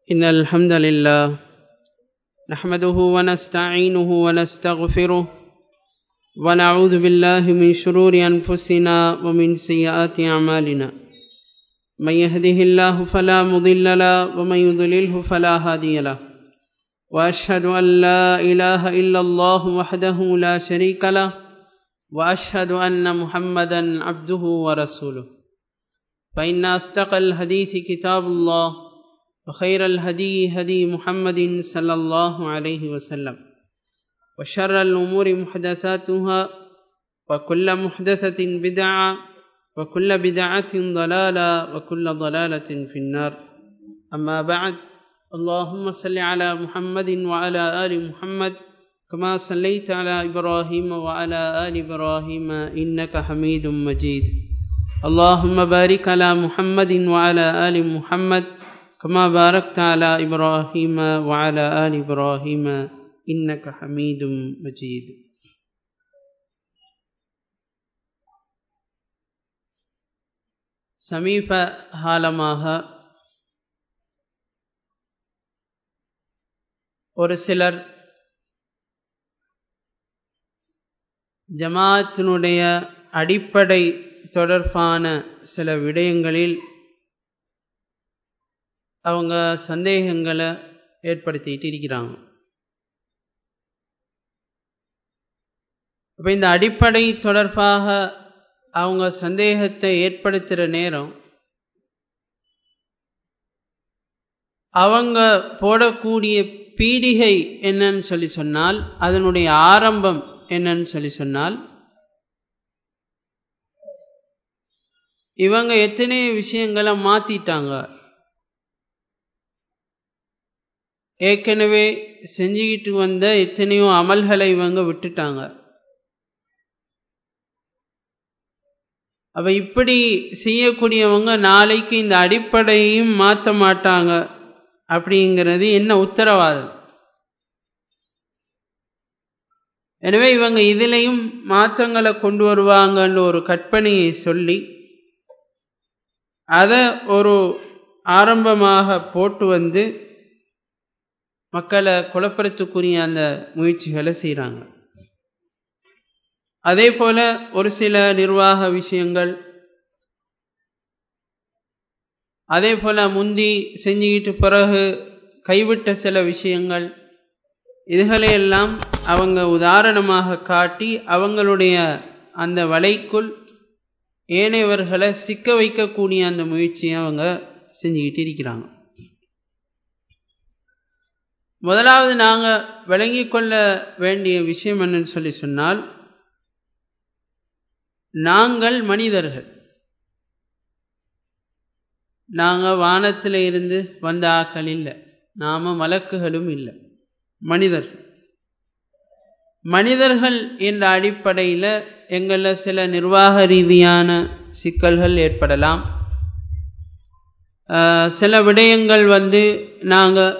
إن الحمد لله نحمده ونستعينه ونستغفره ونعوذ بالله من شرور أنفسنا ومن سيئات أعمالنا من يهده الله فلا مضل له ومن يضلله فلا هادي له وأشهد أن لا إله إلا الله وحده لا شريك له وأشهد أن محمدا عبده ورسوله فإن أصدق الحديث كتاب الله وخير الهدي هدي محمد صلى الله عليه وسلم وشر الأمور محدثاتها وكل محدثة بدعة وكل بدعة ضلالة وكل ضلالة في النار أما بعد اللهم صل على محمد وعلى آل محمد كما صليت على إبراهيم وعلى آل إبراهيم إنك حميد مجيد اللهم بارك على محمد وعلى آل محمد كما باركت على إبراهيم وعلى آل إبراهيم إنك حميد مجيد சமீப காலமாக ஒரு சிலர் ஜமாத்தினுடைய அடிப்படை தொடர்பான சில விடயங்களில் அவங்க சந்தேகங்களை ஏற்படுத்திட்டு இருக்கிறாங்க இப்போ இந்த அடிப்படை தொடர்பாக அவங்க சந்தேகத்தை ஏற்படுத்துகிற நேரம் அவங்க போடக்கூடிய பீடிகை என்னன்னு சொல்லி சொன்னால் அதனுடைய ஆரம்பம் என்னன்னு சொல்லி சொன்னால் இவங்க எத்தனை விஷயங்களை மாத்திட்டாங்க ஏற்கனவே செஞ்சுக்கிட்டு வந்த எத்தனையோ அமல்களை இவங்க விட்டுட்டாங்க அவ இப்படி செய்யக்கூடியவங்க நாளைக்கு இந்த அடிப்படையும் மாற்ற மாட்டாங்க அப்படிங்கிறது என்ன உத்தரவாதம் எனவே இவங்க இதிலையும் மாற்றங்களை கொண்டு வருவாங்கன்னு ஒரு கற்பனையை சொல்லி அதை ஒரு ஆரம்பமாக போட்டு வந்து மக்களை குழப்பறத்துக்குரிய அந்த முயற்சிகளை செய்கிறாங்க அதே போல ஒரு சில நிர்வாக விஷயங்கள் அதே போல முந்தி செஞ்சுக்கிட்டு பிறகு கைவிட்ட சில விஷயங்கள் இதுகளையெல்லாம் அவங்க உதாரணமாக காட்டி அவங்களுடைய அந்த வலைக்குள் ஏனையவர்களை சிக்க வைக்கக்கூடிய அந்த முயற்சியை அவங்க செஞ்சுக்கிட்டு இருக்கிறாங்க முதலாவது நாங்கள் விளங்கி கொள்ள வேண்டிய விஷயம் என்னன்னு சொல்லி சொன்னால் நாங்கள் மனிதர்கள் நாங்கள் வானத்தில் இருந்து வந்த ஆக்கள் இல்லை நாம மலக்குகளும் இல்லை மனிதர்கள் மனிதர்கள் என்ற அடிப்படையில் எங்களில் சில நிர்வாக ரீதியான சிக்கல்கள் ஏற்படலாம் சில விடயங்கள் வந்து நாங்கள்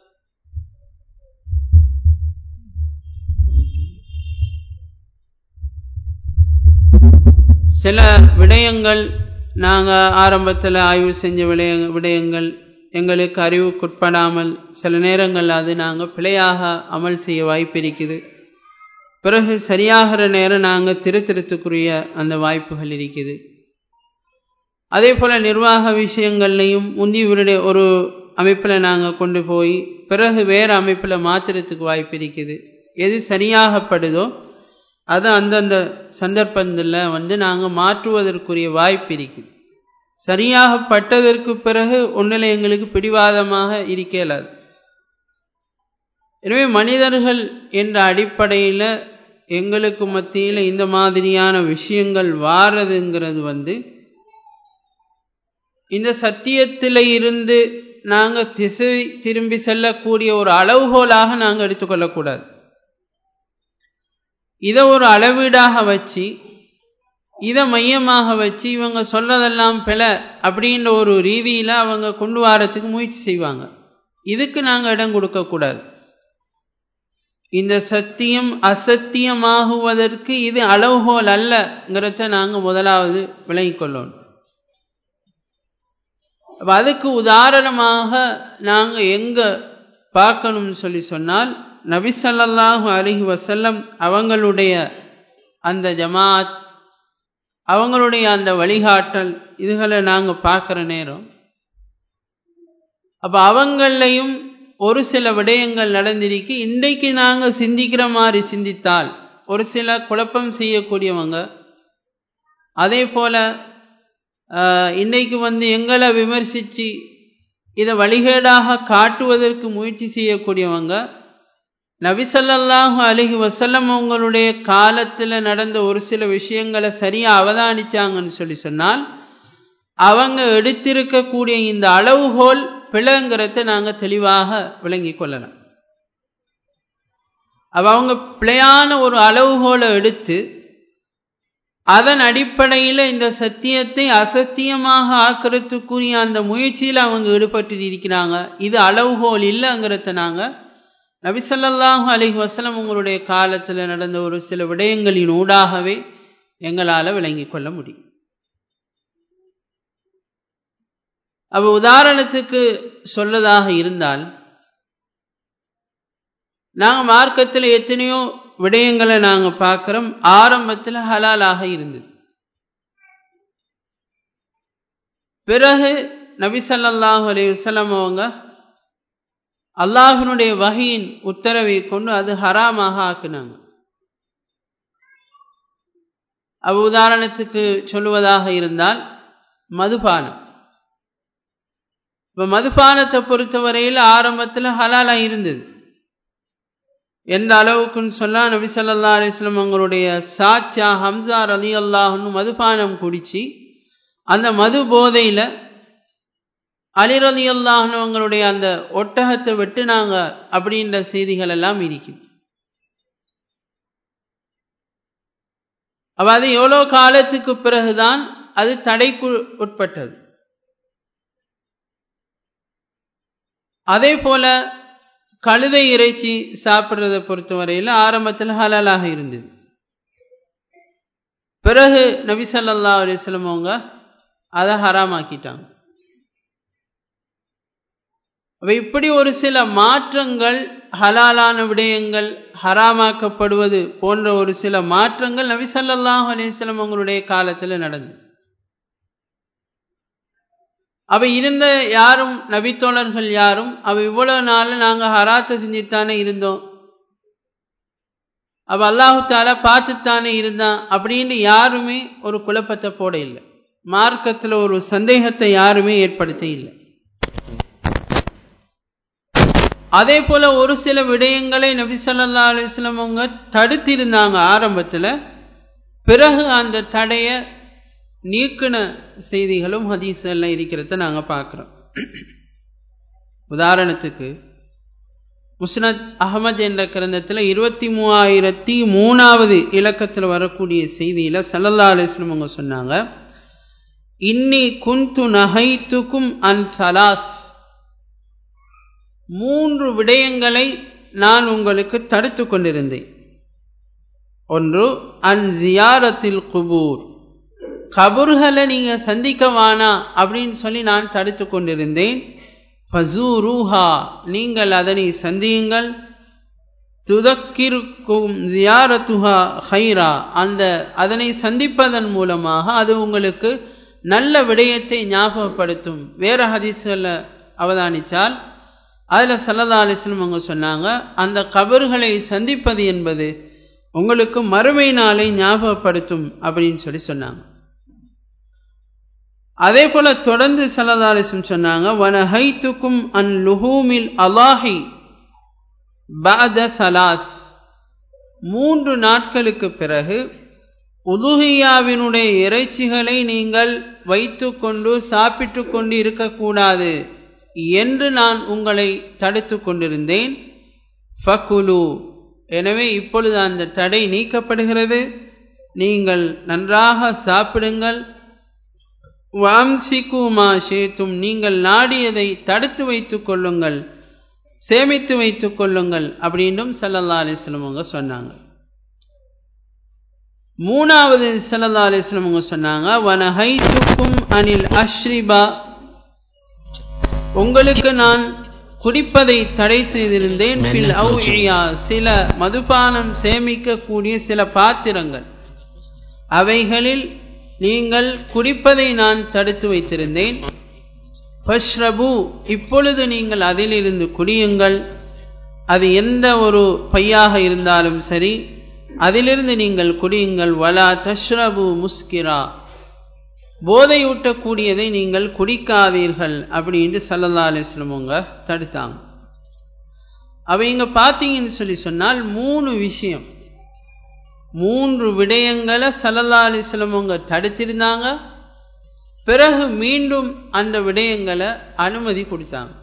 சில விடயங்கள் நாங்கள் ஆரம்பத்தில் ஆய்வு செஞ்ச விடய விடயங்கள் எங்களுக்கு அறிவுக்குட்படாமல் சில நேரங்கள் அது நாங்கள் பிழையாக அமல் செய்ய வாய்ப்பு இருக்குது பிறகு சரியாகிற நேரம் நாங்கள் திருத்திருத்துக்குரிய அந்த வாய்ப்புகள் இருக்குது அதே போல் நிர்வாக விஷயங்கள்லையும் முந்தியவருடைய ஒரு அமைப்பில் நாங்கள் கொண்டு போய் பிறகு வேறு அமைப்பில் மாற்றுறதுக்கு வாய்ப்பு இருக்குது எது சரியாகப்படுதோ அதை அந்தந்த சந்தர்ப்பத்தில் வந்து நாங்கள் மாற்றுவதற்குரிய வாய்ப்பு இருக்குது சரியாகப்பட்டதற்கு பிறகு ஒன்றில் எங்களுக்கு பிடிவாதமாக இருக்கலாது எனவே மனிதர்கள் என்ற அடிப்படையில் எங்களுக்கு மத்தியில் இந்த மாதிரியான விஷயங்கள் வாரதுங்கிறது வந்து இந்த சத்தியத்தில் இருந்து நாங்கள் திசை திரும்பி செல்லக்கூடிய ஒரு அளவுகோலாக நாங்கள் எடுத்துக்கொள்ளக்கூடாது இதை ஒரு அளவீடாக வச்சு இதை மையமாக வச்சு இவங்க சொல்றதெல்லாம் பிழை அப்படின்ற ஒரு ரீதியில் அவங்க கொண்டு வரத்துக்கு முயற்சி செய்வாங்க இதுக்கு நாங்கள் இடம் கொடுக்கக்கூடாது இந்த சத்தியம் அசத்தியமாகுவதற்கு இது அளவுகோல் அல்லங்கிறத நாங்கள் முதலாவது விளங்கிக் கொள்ளணும் அப்ப அதுக்கு உதாரணமாக நாங்கள் எங்கே பார்க்கணும்னு சொல்லி சொன்னால் நபிசல்லாஹு அலிஹி வசல்லம் அவங்களுடைய அந்த ஜமாத் அவங்களுடைய அந்த வழிகாட்டல் இதுகளை நாங்கள் பார்க்குற நேரம் அப்போ அவங்களையும் ஒரு சில விடயங்கள் நடந்திருக்கு இன்றைக்கு நாங்கள் சிந்திக்கிற மாதிரி சிந்தித்தால் ஒரு சில குழப்பம் செய்யக்கூடியவங்க அதே போல் இன்றைக்கு வந்து எங்களை விமர்சித்து இதை வழிகேடாக காட்டுவதற்கு முயற்சி செய்யக்கூடியவங்க நபிசல்லாஹு அலிஹி வசல்லம் அவங்களுடைய காலத்தில் நடந்த ஒரு சில விஷயங்களை சரியாக அவதானிச்சாங்கன்னு சொல்லி சொன்னால் அவங்க எடுத்திருக்கக்கூடிய இந்த அளவுகோல் பிழைங்கிறத நாங்கள் தெளிவாக விளங்கி கொள்ளலாம் அவ அவங்க பிழையான ஒரு அளவுகோலை எடுத்து அதன் அடிப்படையில் இந்த சத்தியத்தை அசத்தியமாக ஆக்கிறதுக்குரிய அந்த முயற்சியில் அவங்க ஈடுபட்டு இருக்கிறாங்க இது அளவுகோல் இல்லைங்கிறத நாங்கள் நபிசல்லாஹு அலிஹ் வசலம் உங்களுடைய காலத்தில் நடந்த ஒரு சில விடயங்களின் ஊடாகவே எங்களால் விளங்கி கொள்ள முடியும் அப்ப உதாரணத்துக்கு சொல்லதாக இருந்தால் நாங்கள் மார்க்கத்தில் எத்தனையோ விடயங்களை நாங்கள் பார்க்குறோம் ஆரம்பத்தில் ஹலாலாக இருந்தது பிறகு நபிசல்லாஹு அலி வசலம் அவங்க அல்லாஹினுடைய வகையின் உத்தரவை கொண்டு அது ஹராமாக ஆக்குனாங்க அவ் உதாரணத்துக்கு சொல்லுவதாக இருந்தால் மதுபானம் இப்போ மதுபானத்தை பொறுத்தவரையில் ஆரம்பத்தில் ஹலாலா இருந்தது எந்த அளவுக்குன்னு சொன்னா நபி சொல்லா அலிஸ்லம் அவங்களுடைய சாச்சா ஹம்சார் அலி அல்லாஹ்னு மதுபானம் குடிச்சு அந்த மது போதையில் அலிர் அலி அல்லாஹ்னு அவங்களுடைய அந்த ஒட்டகத்தை வெட்டுனாங்க அப்படின்ற செய்திகள் எல்லாம் இருக்குது அப்ப அது எவ்வளோ காலத்துக்கு பிறகுதான் அது தடைக்கு உட்பட்டது அதே போல கழுதை இறைச்சி சாப்பிட்றதை பொறுத்தவரையில் ஆரம்பத்தில் ஹலாலாக இருந்தது பிறகு நபி சல்லா அலிஸ்லம் அவங்க அதை ஹராமாக்கிட்டாங்க அப்ப இப்படி ஒரு சில மாற்றங்கள் ஹலாலான விடயங்கள் ஹராமாக்கப்படுவது போன்ற ஒரு சில மாற்றங்கள் நபி சல்லாஹ் அலிஸ்லம் அவங்களுடைய காலத்தில் நடந்தது அவ இருந்த யாரும் நபித்தோழர்கள் யாரும் அவ இவ்வளவு நாள் நாங்கள் ஹராத்தை செஞ்சுத்தானே இருந்தோம் அவ அல்லாஹு தாலா பார்த்துத்தானே இருந்தான் அப்படின்னு யாருமே ஒரு குழப்பத்தை போட இல்லை மார்க்கத்தில் ஒரு சந்தேகத்தை யாருமே ஏற்படுத்த இல்லை அதே போல ஒரு சில விடயங்களை நபி சொல்லா அலுவலம் அவங்க தடுத்திருந்தாங்க ஆரம்பத்தில் பிறகு அந்த தடையை நீக்கின செய்திகளும் ஹதீஸ் எல்லாம் இருக்கிறத நாங்கள் பார்க்குறோம் உதாரணத்துக்கு முஸ்னத் அகமது என்ற கிரந்தத்தில் இருபத்தி மூவாயிரத்தி மூணாவது இலக்கத்தில் வரக்கூடிய செய்தியில் சல்லல்லா அலிஸ்லம் அவங்க சொன்னாங்க இன்னி குந்து நகைத்துக்கும் அன் சலாஸ் மூன்று விடயங்களை நான் உங்களுக்கு தடுத்து கொண்டிருந்தேன் ஒன்று அன் ஜியாரத்தில் குபூர் கபூர்களை நீங்க சந்திக்க வானா அப்படின்னு சொல்லி நான் தடுத்து கொண்டிருந்தேன் ஃபசூருஹா நீங்கள் அதனை சந்தியுங்கள் துதக்கிருக்கும் ஜியாரத்துஹா ஹைரா அந்த அதனை சந்திப்பதன் மூலமாக அது உங்களுக்கு நல்ல விடயத்தை ஞாபகப்படுத்தும் வேற ஹதீஸ்களில் அவதானித்தால் அதில் சல்லல்லா அலிஸ்லம் அவங்க சொன்னாங்க அந்த கபர்களை சந்திப்பது என்பது உங்களுக்கு மறுமை நாளை ஞாபகப்படுத்தும் அப்படின்னு சொல்லி சொன்னாங்க அதே போல தொடர்ந்து சல்லல்லா அலிஸ்லம் சொன்னாங்க வனஹைத்துக்கும் அன் லுஹூமில் அலாஹி பாத சலாஸ் மூன்று நாட்களுக்கு பிறகு உதுஹியாவினுடைய இறைச்சிகளை நீங்கள் வைத்துக்கொண்டு சாப்பிட்டு கொண்டு இருக்கக்கூடாது என்று நான் உங்களை தடுத்து கொண்டிருந்தேன் ஃபகுலு எனவே இப்பொழுது அந்த தடை நீக்கப்படுகிறது நீங்கள் நன்றாக சாப்பிடுங்கள் வாம்சிக்குமா ஷேத்தும் நீங்கள் நாடியதை தடுத்து வைத்துக் கொள்ளுங்கள் சேமித்து வைத்துக் கொள்ளுங்கள் அப்படின்னும் சல்லல்லா அலிஸ்லம் அவங்க சொன்னாங்க மூணாவது சல்லல்லா அலிஸ்லம் அவங்க சொன்னாங்க வனஹைத்துக்கும் அனில் அஷ்ரிபா உங்களுக்கு நான் குடிப்பதை தடை செய்திருந்தேன் பில் அவ்இயா சில மதுபானம் சேமிக்கக்கூடிய சில பாத்திரங்கள் அவைகளில் நீங்கள் குடிப்பதை நான் தடுத்து வைத்திருந்தேன் ஃபஷ்ரபு இப்பொழுது நீங்கள் அதிலிருந்து குடியுங்கள் அது எந்த ஒரு பையாக இருந்தாலும் சரி அதிலிருந்து நீங்கள் குடியுங்கள் வலா தஷ்ரபு முஸ்கிரா போதையூட்டக்கூடியதை நீங்கள் குடிக்காதீர்கள் அப்படின்னு சல்லல்லா அலிஸ்லம் அவங்க தடுத்தாங்க அவங்க பார்த்தீங்கன்னு சொல்லி சொன்னால் மூணு விஷயம் மூன்று விடயங்களை சல்லல்லா அலிஸ்லம் அவங்க தடுத்திருந்தாங்க பிறகு மீண்டும் அந்த விடயங்களை அனுமதி கொடுத்தாங்க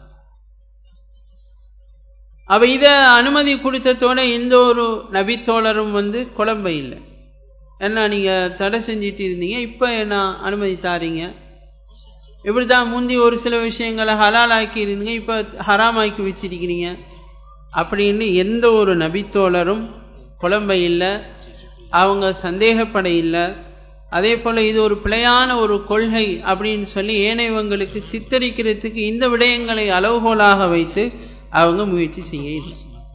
அவ இத அனுமதி கொடுத்ததோட எந்த ஒரு நபித்தோழரும் வந்து குழம்ப இல்லை என்ன நீங்க தடை செஞ்சிட்டு இருந்தீங்க இப்ப என்ன அனுமதி தாரீங்க இப்படிதான் முந்தி ஒரு சில விஷயங்களை ஹலால் ஆக்கி இருந்தீங்க இப்ப ஹராம் ஆக்கி வச்சிருக்கிறீங்க அப்படின்னு எந்த ஒரு நபித்தோழரும் குழம்ப இல்லை அவங்க சந்தேகப்பட இல்லை அதே போல இது ஒரு பிழையான ஒரு கொள்கை அப்படின்னு சொல்லி ஏனையவங்களுக்கு சித்தரிக்கிறதுக்கு இந்த விடயங்களை அளவுகோலாக வைத்து அவங்க முயற்சி செய்ய இல்லை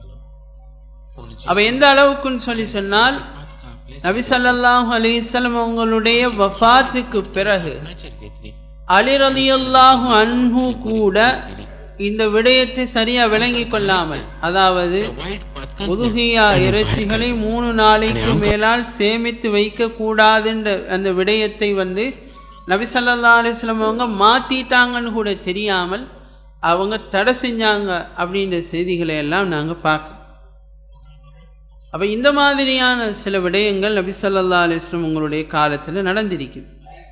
அவ எந்த அளவுக்குன்னு சொல்லி சொன்னால் நபி சல்லாஹ் அலிசல்லம் அவங்களுடைய வஃபாத்துக்கு பிறகு அலிரலியல்லாஹு அன்ஹு கூட இந்த விடயத்தை சரியா விளங்கி கொள்ளாமல் அதாவது உதுகியா இறைச்சிகளை மூணு நாளைக்கு மேலால் சேமித்து வைக்க கூடாதுன்ற அந்த விடயத்தை வந்து நபி சல்லா அலிஸ்லாம் அவங்க மாத்திட்டாங்கன்னு கூட தெரியாமல் அவங்க தடை செஞ்சாங்க அப்படின்ற செய்திகளை எல்லாம் நாங்க பார்க்கணும் அப்ப இந்த மாதிரியான சில விடயங்கள் நபி சல்லா அலிஸ்லாம் உங்களுடைய காலத்துல நடந்திருக்குது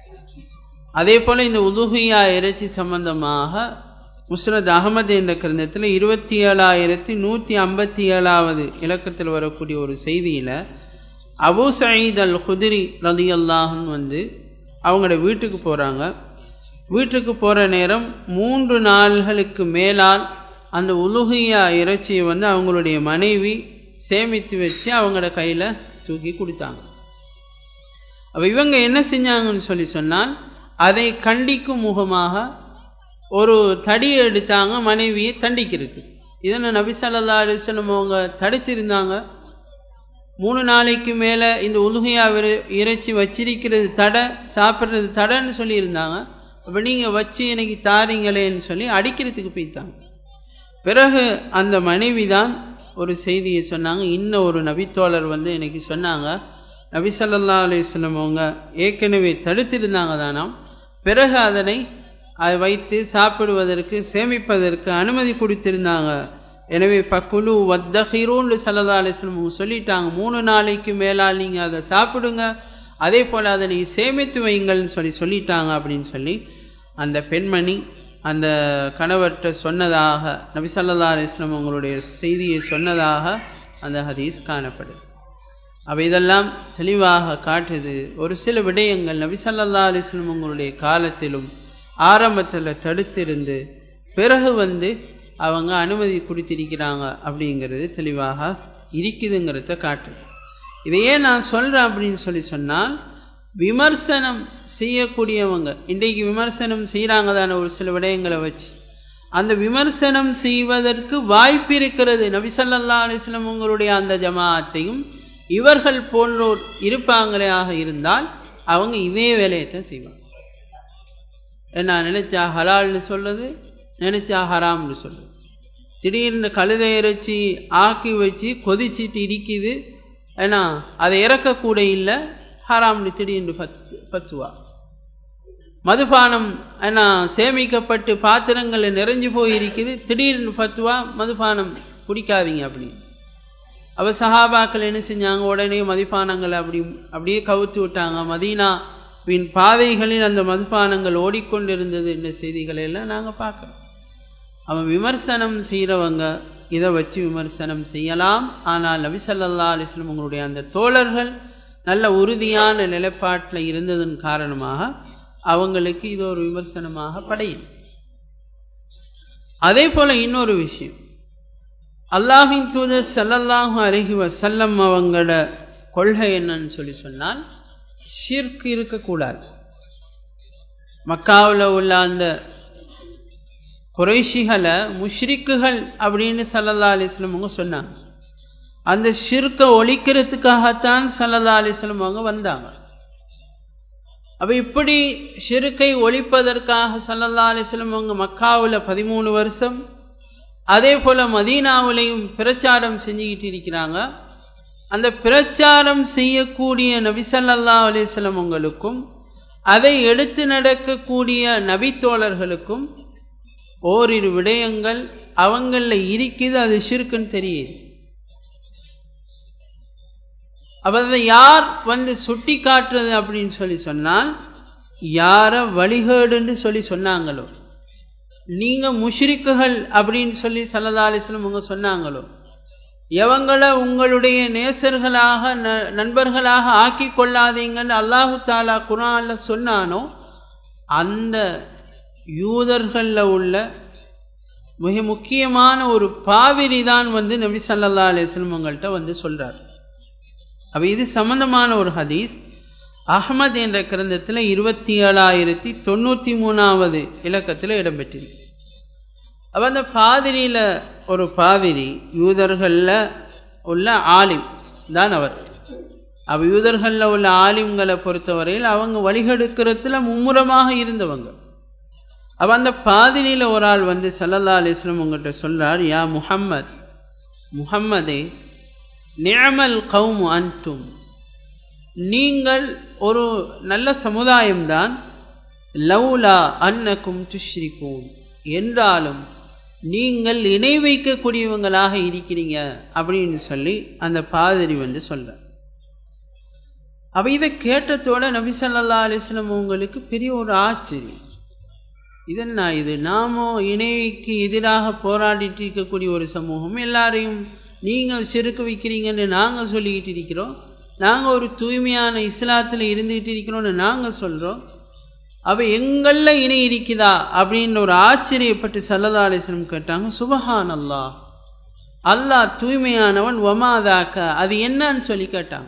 அதே போல இந்த உதுகியா இறைச்சி சம்பந்தமாக முஸ்ரத் அகமது என்ற கிரந்தத்தில் இருபத்தி ஏழாயிரத்தி நூற்றி ஐம்பத்தி ஏழாவது இலக்கத்தில் வரக்கூடிய ஒரு செய்தியில் அபு சயீத் அல் குதிரி ரதி அல்லாஹன் வந்து அவங்களோட வீட்டுக்கு போகிறாங்க வீட்டுக்கு போகிற நேரம் மூன்று நாள்களுக்கு மேலால் அந்த உலுகியா இறைச்சியை வந்து அவங்களுடைய மனைவி சேமித்து வச்சு அவங்களோட கையில் தூக்கி கொடுத்தாங்க அப்போ இவங்க என்ன செஞ்சாங்கன்னு சொல்லி சொன்னால் அதை கண்டிக்கும் முகமாக ஒரு தடியை எடுத்தாங்க மனைவியை தண்டிக்கிறது இதனை நபி சல்லா அலிஸ்லம் அவங்க தடுத்திருந்தாங்க மூணு நாளைக்கு மேலே இந்த உலுகையா இறைச்சி வச்சிருக்கிறது தடை சாப்பிட்றது தடைன்னு சொல்லியிருந்தாங்க அப்போ நீங்கள் வச்சு எனக்கு தாரீங்களேன்னு சொல்லி அடிக்கிறதுக்கு போய்த்தாங்க பிறகு அந்த மனைவி தான் ஒரு செய்தியை சொன்னாங்க இன்னும் ஒரு நபித்தோழர் வந்து எனக்கு சொன்னாங்க நபி சல்லா அலிஸ்லம் அவங்க ஏற்கனவே தடுத்திருந்தாங்க தானாம் பிறகு அதனை அதை வைத்து சாப்பிடுவதற்கு சேமிப்பதற்கு அனுமதி கொடுத்திருந்தாங்க எனவே ஃபக்குலு வத்தஹிரூன்னு சல்லா அலிஸ்லம் சொல்லிட்டாங்க மூணு நாளைக்கு மேலால் நீங்கள் அதை சாப்பிடுங்க அதே போல் அதை நீங்கள் சேமித்து வைங்கள்னு சொல்லி சொல்லிட்டாங்க அப்படின்னு சொல்லி அந்த பெண்மணி அந்த கணவர்கிட்ட சொன்னதாக நபி சல்லா அலிஸ்லம் உங்களுடைய செய்தியை சொன்னதாக அந்த ஹதீஸ் காணப்படுது அப்போ இதெல்லாம் தெளிவாக காட்டுது ஒரு சில விடயங்கள் நபி சல்லா அலிஸ்லம் உங்களுடைய காலத்திலும் ஆரம்பத்தில் தடுத்திருந்து பிறகு வந்து அவங்க அனுமதி கொடுத்திருக்கிறாங்க அப்படிங்கிறது தெளிவாக இருக்குதுங்கிறத காட்டுது இதையே நான் சொல்கிறேன் அப்படின்னு சொல்லி சொன்னால் விமர்சனம் செய்யக்கூடியவங்க இன்றைக்கு விமர்சனம் செய்கிறாங்க தானே ஒரு சில விடயங்களை வச்சு அந்த விமர்சனம் செய்வதற்கு வாய்ப்பு இருக்கிறது நபிசல்லா அலிஸ்லம் உங்களுடைய அந்த ஜமாத்தையும் இவர்கள் போன்றோர் இருப்பாங்களேயாக இருந்தால் அவங்க இதே வேலையை தான் செய்வாங்க என்ன நினைச்சா ஹலால்னு சொல்றது நினைச்சா ஹராம்னு சொல்றது திடீர்னு கழுதை இறைச்சி ஆக்கி வச்சு கொதிச்சிட்டு இருக்குது ஏன்னா அதை இறக்கக்கூட இல்லை ஹராம்னு திடீர்னு பத்து பத்துவா மதுபானம் ஏன்னா சேமிக்கப்பட்டு பாத்திரங்கள் நிறைஞ்சு போய் இருக்குது திடீர்னு பத்துவா மதுபானம் குடிக்காதீங்க அப்படின்னு அவ சஹாபாக்கள் என்ன செஞ்சாங்க உடனே மதுபானங்களை அப்படி அப்படியே கவுத்து விட்டாங்க மதீனா பின் பாதைகளில் அந்த மதுபானங்கள் ஓடிக்கொண்டிருந்தது என்ற செய்திகளை எல்லாம் நாங்கள் பார்க்குறோம் அவன் விமர்சனம் செய்கிறவங்க இதை வச்சு விமர்சனம் செய்யலாம் ஆனால் நபிசல்லா அலிஸ்லம் உங்களுடைய அந்த தோழர்கள் நல்ல உறுதியான நிலைப்பாட்டில் இருந்ததன் காரணமாக அவங்களுக்கு இது ஒரு விமர்சனமாக படையும் அதே போல இன்னொரு விஷயம் அல்லாஹின் தூதர் சல்லல்லாஹு அலஹி வசல்லம் அவங்களோட கொள்கை என்னன்னு சொல்லி சொன்னால் ஷிர்க் இருக்கக்கூடாது மக்காவில் உள்ள அந்த குறைஷிகளை முஷ்ரிக்குகள் அப்படின்னு சல்லல்லா அலிஸ்லம் அவங்க சொன்னாங்க அந்த ஷிர்கை ஒழிக்கிறதுக்காகத்தான் சல்லல்லா அலிஸ்லம் அவங்க வந்தாங்க அப்ப இப்படி ஷிருக்கை ஒழிப்பதற்காக சல்லல்லா அலிஸ்லம் அவங்க மக்காவில் பதிமூணு வருஷம் அதே போல மதீனாவிலையும் பிரச்சாரம் செஞ்சுக்கிட்டு இருக்கிறாங்க அந்த பிரச்சாரம் செய்யக்கூடிய நபிசல்லா அலிஸ்லம் உங்களுக்கும் அதை எடுத்து நடக்கக்கூடிய நபித்தோழர்களுக்கும் ஓரிரு விடயங்கள் அவங்கள இருக்குது அது ஷிருக்குன்னு தெரியுது அப்ப அதை யார் வந்து சுட்டி காட்டுறது அப்படின்னு சொல்லி சொன்னால் யார வழிகேடுன்னு சொல்லி சொன்னாங்களோ நீங்க முஷ்ரிக்குகள் அப்படின்னு சொல்லி சல்லா அலிஸ்லம் உங்க சொன்னாங்களோ எவங்கள உங்களுடைய நேசர்களாக நண்பர்களாக ஆக்கி கொள்ளாதீங்கன்னு அல்லாஹு தாலா குரான்ல சொன்னானோ அந்த யூதர்கள்ல உள்ள மிக முக்கியமான ஒரு பாவிரி தான் வந்து நபி சல்லா அலிஸ்லம் உங்கள்கிட்ட வந்து சொல்றார் அப்ப இது சம்பந்தமான ஒரு ஹதீஸ் அஹமத் என்ற கிரந்தத்தில் இருபத்தி ஏழாயிரத்தி தொண்ணூத்தி மூணாவது இலக்கத்தில் இடம்பெற்றிருக்கு அப்ப அந்த பாதிரியில ஒரு பாதிரி யூதர்கள்ல உள்ள ஆலிம் தான் அவர் அவ யூதர்கள்ல உள்ள ஆலிம்களை பொறுத்தவரையில் அவங்க வழிகெடுக்கிறதுல மும்முரமாக இருந்தவங்க அப்ப அந்த பாதிரியில ஒரு ஆள் வந்து சல்லல்லா அலிஸ்லம் உங்கள்கிட்ட சொல்றார் யா முஹம்மத் முஹம்மதே நியமல் கவுமு அன்தும் நீங்கள் ஒரு நல்ல சமுதாயம்தான் லவ்லா அன்னக்கும் துஷ்ரிக்கும் என்றாலும் நீங்கள் இணை வைக்கக்கூடியவங்களாக இருக்கிறீங்க அப்படின்னு சொல்லி அந்த பாதிரி வந்து சொல்ற அப்ப இதை கேட்டதோட நபி சல்லா அலிஸ்லம் உங்களுக்கு பெரிய ஒரு ஆச்சரியம் இதென்ன இது நாமோ இணைக்கு எதிராக போராடிட்டு இருக்கக்கூடிய ஒரு சமூகம் எல்லாரையும் நீங்கள் செருக்கு வைக்கிறீங்கன்னு நாங்கள் சொல்லிக்கிட்டு இருக்கிறோம் நாங்கள் ஒரு தூய்மையான இஸ்லாத்தில் இருந்துகிட்டு இருக்கிறோம்னு நாங்கள் சொல்கிறோம் அவ எங்களில் இணை இருக்குதா அப்படின்ற ஒரு ஆச்சரியப்பட்டு சல்லதா அலிஸ்லம் கேட்டாங்க சுபஹான் அல்லா அல்லாஹ் தூய்மையானவன் ஒமாதாக்க அது என்னன்னு சொல்லி கேட்டாங்க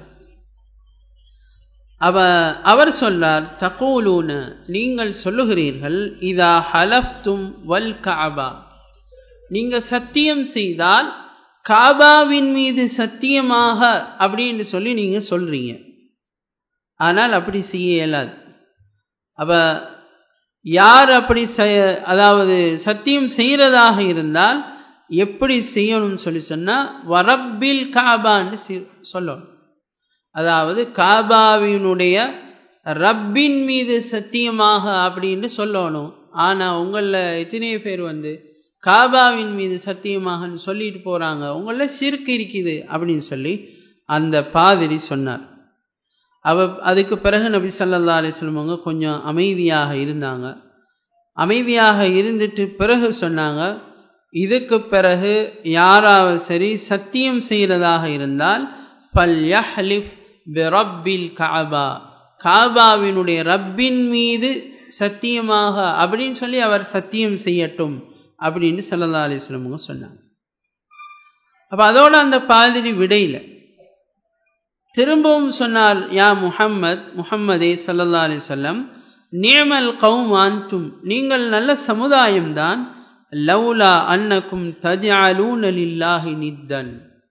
அவ அவர் சொன்னார் தகூலூன நீங்கள் சொல்லுகிறீர்கள் இதா ஹலஃப்தும் வல் காபா நீங்க சத்தியம் செய்தால் காபாவின் மீது சத்தியமாக அப்படின்னு சொல்லி நீங்க சொல்றீங்க ஆனால் அப்படி செய்ய இயலாது அப்ப யார் அப்படி அதாவது சத்தியம் செய்யறதாக இருந்தால் எப்படி செய்யணும்னு சொல்லி சொன்னா வரப்பில் காபான்னு சொல்லணும் அதாவது காபாவினுடைய ரப்பின் மீது சத்தியமாக அப்படின்னு சொல்லணும் ஆனா உங்கள எத்தனையோ பேர் வந்து காபாவின் மீது சத்தியமாகன்னு சொல்லிட்டு போறாங்க உங்கள சிறுக்கு இருக்குது அப்படின்னு சொல்லி அந்த பாதிரி சொன்னார் அவ அதுக்கு பிறகு நபி சல்லா அலிஸ்லம் அவங்க கொஞ்சம் அமைதியாக இருந்தாங்க அமைதியாக இருந்துட்டு பிறகு சொன்னாங்க இதுக்கு பிறகு யாராவது சரி சத்தியம் செய்யறதாக இருந்தால் பல் யஹ்லிஃப் பிரப்பில் காபா காபாவினுடைய ரப்பின் மீது சத்தியமாக அப்படின்னு சொல்லி அவர் சத்தியம் செய்யட்டும் அப்படின்னு சல்லா அலிஸ்லமுங்க சொன்னாங்க அப்ப அதோட அந்த பாதிரி விடையில திரும்பவும் சொன்னார் யா முஹம்மத் முஹம்மதே சல்லா அலிசல்லம் நியமல் கவுமாந்தும் நீங்கள் நல்ல சமுதாயம்தான் லவ்லா அன்னக்கும் தஜாலூனலில்லாஹி நித்தன்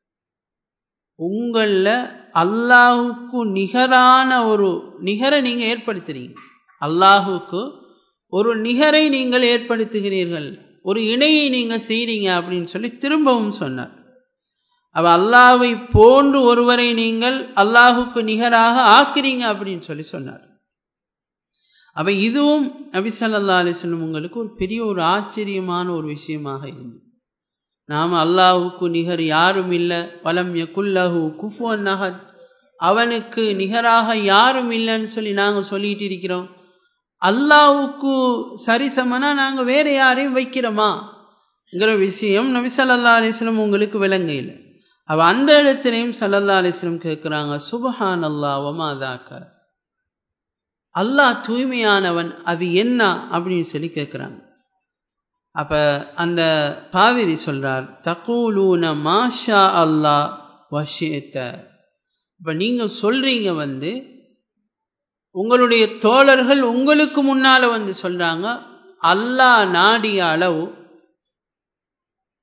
உங்கள அல்லாஹுக்கு நிகரான ஒரு நிகரை நீங்க ஏற்படுத்துறீங்க அல்லாஹுக்கு ஒரு நிகரை நீங்கள் ஏற்படுத்துகிறீர்கள் ஒரு இணையை நீங்க செய்றீங்க அப்படின்னு சொல்லி திரும்பவும் சொன்னார் அவ அல்லாவை போன்று ஒருவரை நீங்கள் அல்லாஹுக்கு நிகராக ஆக்கிறீங்க அப்படின்னு சொல்லி சொன்னார் அப்ப இதுவும் நபி சல்லா அலிஸ்லம் உங்களுக்கு ஒரு பெரிய ஒரு ஆச்சரியமான ஒரு விஷயமாக இருந்தது நாம் அல்லாஹுக்கு நிகர் யாரும் இல்லை வலம் யகுல்லஹு குஃபுவன் நகத் அவனுக்கு நிகராக யாரும் இல்லைன்னு சொல்லி நாங்கள் சொல்லிட்டு இருக்கிறோம் அல்லாவுக்கு சரிசமனா நாங்கள் வேற யாரையும் வைக்கிறோமாங்கிற விஷயம் நபி சல்லா அலிஸ்லம் உங்களுக்கு விளங்கையில் அவ அந்த இடத்துலையும் சல்லல்லா அலிஸ்லம் கேட்குறாங்க சுபஹான் அல்லா ஒமாதாக்க அல்லாஹ் தூய்மையானவன் அது என்ன அப்படின்னு சொல்லி கேட்குறாங்க அப்ப அந்த பாதிரி சொல்றார் தகூலூன மாஷா அல்லா வஷேத்த இப்ப நீங்க சொல்றீங்க வந்து உங்களுடைய தோழர்கள் உங்களுக்கு முன்னால வந்து சொல்றாங்க அல்லாஹ் நாடிய அளவு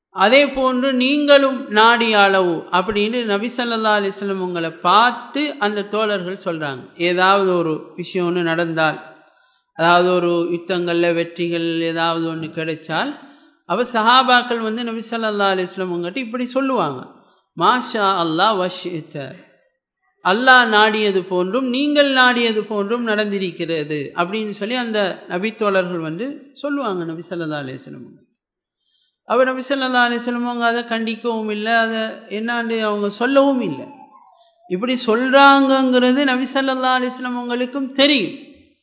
அதே போன்று நீங்களும் நாடிய அளவு அப்படின்னு நபி ஸல்லல்லாஹு அலைஹி வஸல்லம் உங்களை பார்த்து அந்த தோழர்கள் சொல்றாங்க ஏதாவது ஒரு விஷயம் ஒன்று நடந்தால் அதாவது ஒரு யுத்தங்களில் வெற்றிகள் ஏதாவது ஒன்று கிடைச்சால் அவ சஹாபாக்கள் வந்து நபி ஸல்லல்லாஹு அலைஹி வஸல்லம் உங்ககிட்ட இப்படி சொல்லுவாங்க மாஷா அல்லாஹ் வஷித்த அல்லாஹ் நாடியது போன்றும் நீங்கள் நாடியது போன்றும் நடந்திருக்கிறது அப்படின்னு சொல்லி அந்த நபித்தோழர்கள் வந்து சொல்லுவாங்க நபி ஸல்லல்லாஹு அலைஹி வஸல்லம் அவர் நபி ஸல்லல்லாஹு அலைஹி வஸல்லம் அவங்க அதை கண்டிக்கவும் இல்லை அதை என்னான்னு அவங்க சொல்லவும் இல்லை இப்படி சொல்றாங்கங்கிறது நபி ஸல்லல்லாஹு அலைஹி வஸல்லம் அவங்களுக்கும் தெரியும்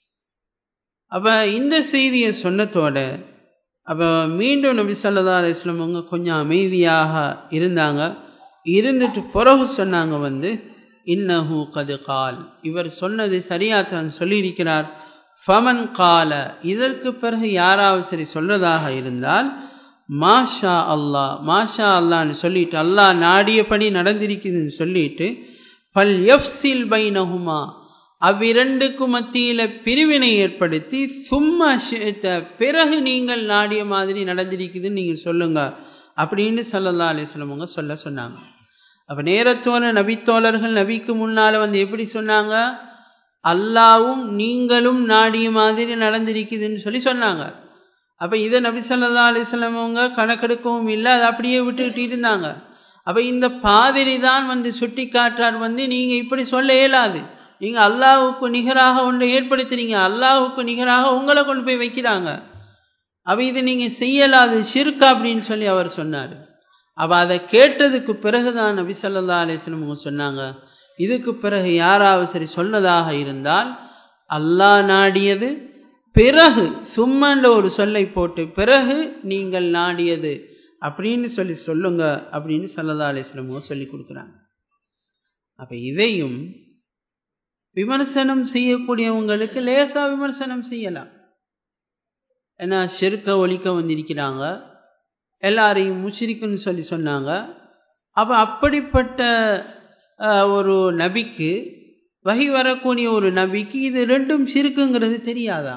அப்ப இந்த செய்தியை சொன்னதோட அப்ப மீண்டும் நபி ஸல்லல்லாஹு அலைஹி வஸல்லம் அவங்க கொஞ்சம் அமைதியாக இருந்தாங்க இருந்துட்டு பிறகு சொன்னாங்க வந்து இன்னஹு கது கால் இவர் சொன்னது சரியா தான் சொல்லியிருக்கிறார் ஃபமன் கால இதற்கு பிறகு யாராவது சரி சொல்றதாக இருந்தால் மாஷா அல்லாஹ் மாஷா அல்லான்னு சொல்லிட்டு அல்லாஹ் நாடியபடி நடந்திருக்குதுன்னு சொல்லிட்டு பல் எஃப்சில் பைனஹுமா அவ்விரண்டுக்கும் மத்தியில பிரிவினை ஏற்படுத்தி சும்மா பிறகு நீங்கள் நாடிய மாதிரி நடந்திருக்குதுன்னு நீங்க சொல்லுங்க அப்படின்னு சல்லல்லா அலிஸ்லம் அவங்க சொல்ல சொன்னாங்க அப்ப நேரத்தோன நபித்தோழர்கள் நபிக்கு முன்னால வந்து எப்படி சொன்னாங்க அல்லாவும் நீங்களும் நாடிய மாதிரி நடந்திருக்குதுன்னு சொல்லி சொன்னாங்க அப்ப இதை நபி சொல்லா அலிஸ்லம் அவங்க கணக்கெடுக்கவும் இல்லை அதை அப்படியே விட்டுக்கிட்டு இருந்தாங்க அப்ப இந்த பாதிரி தான் வந்து சுட்டி காட்டார் வந்து நீங்க இப்படி சொல்ல இயலாது நீங்க அல்லாஹுக்கு நிகராக ஒன்றை ஏற்படுத்தினீங்க அல்லாஹுக்கு நிகராக உங்களை கொண்டு போய் வைக்கிறாங்க அப்ப இது நீங்க செய்யலாது ஷிர்கா அப்படின்னு சொல்லி அவர் சொன்னார் அப்ப அதை கேட்டதுக்கு பிறகுதான் நபி சொல்லா அலிஸ்லம் அவங்க சொன்னாங்க இதுக்கு பிறகு யாராவது சரி சொன்னதாக இருந்தால் அல்லாஹ் நாடியது பிறகு சும்மன்ற ஒரு சொல்லை போட்டு பிறகு நீங்கள் நாடியது அப்படின்னு சொல்லி சொல்லுங்க அப்படின்னு சல்லதா அலிஸ்லமோ சொல்லி கொடுக்குறாங்க அப்ப இதையும் விமர்சனம் செய்யக்கூடியவங்களுக்கு லேசா விமர்சனம் செய்யலாம் ஏன்னா செருக்க ஒழிக்க வந்திருக்கிறாங்க எல்லாரையும் முஷிரிக்குன்னு சொல்லி சொன்னாங்க அப்ப அப்படிப்பட்ட ஒரு நபிக்கு வகை வரக்கூடிய ஒரு நபிக்கு இது ரெண்டும் சிறுக்குங்கிறது தெரியாதா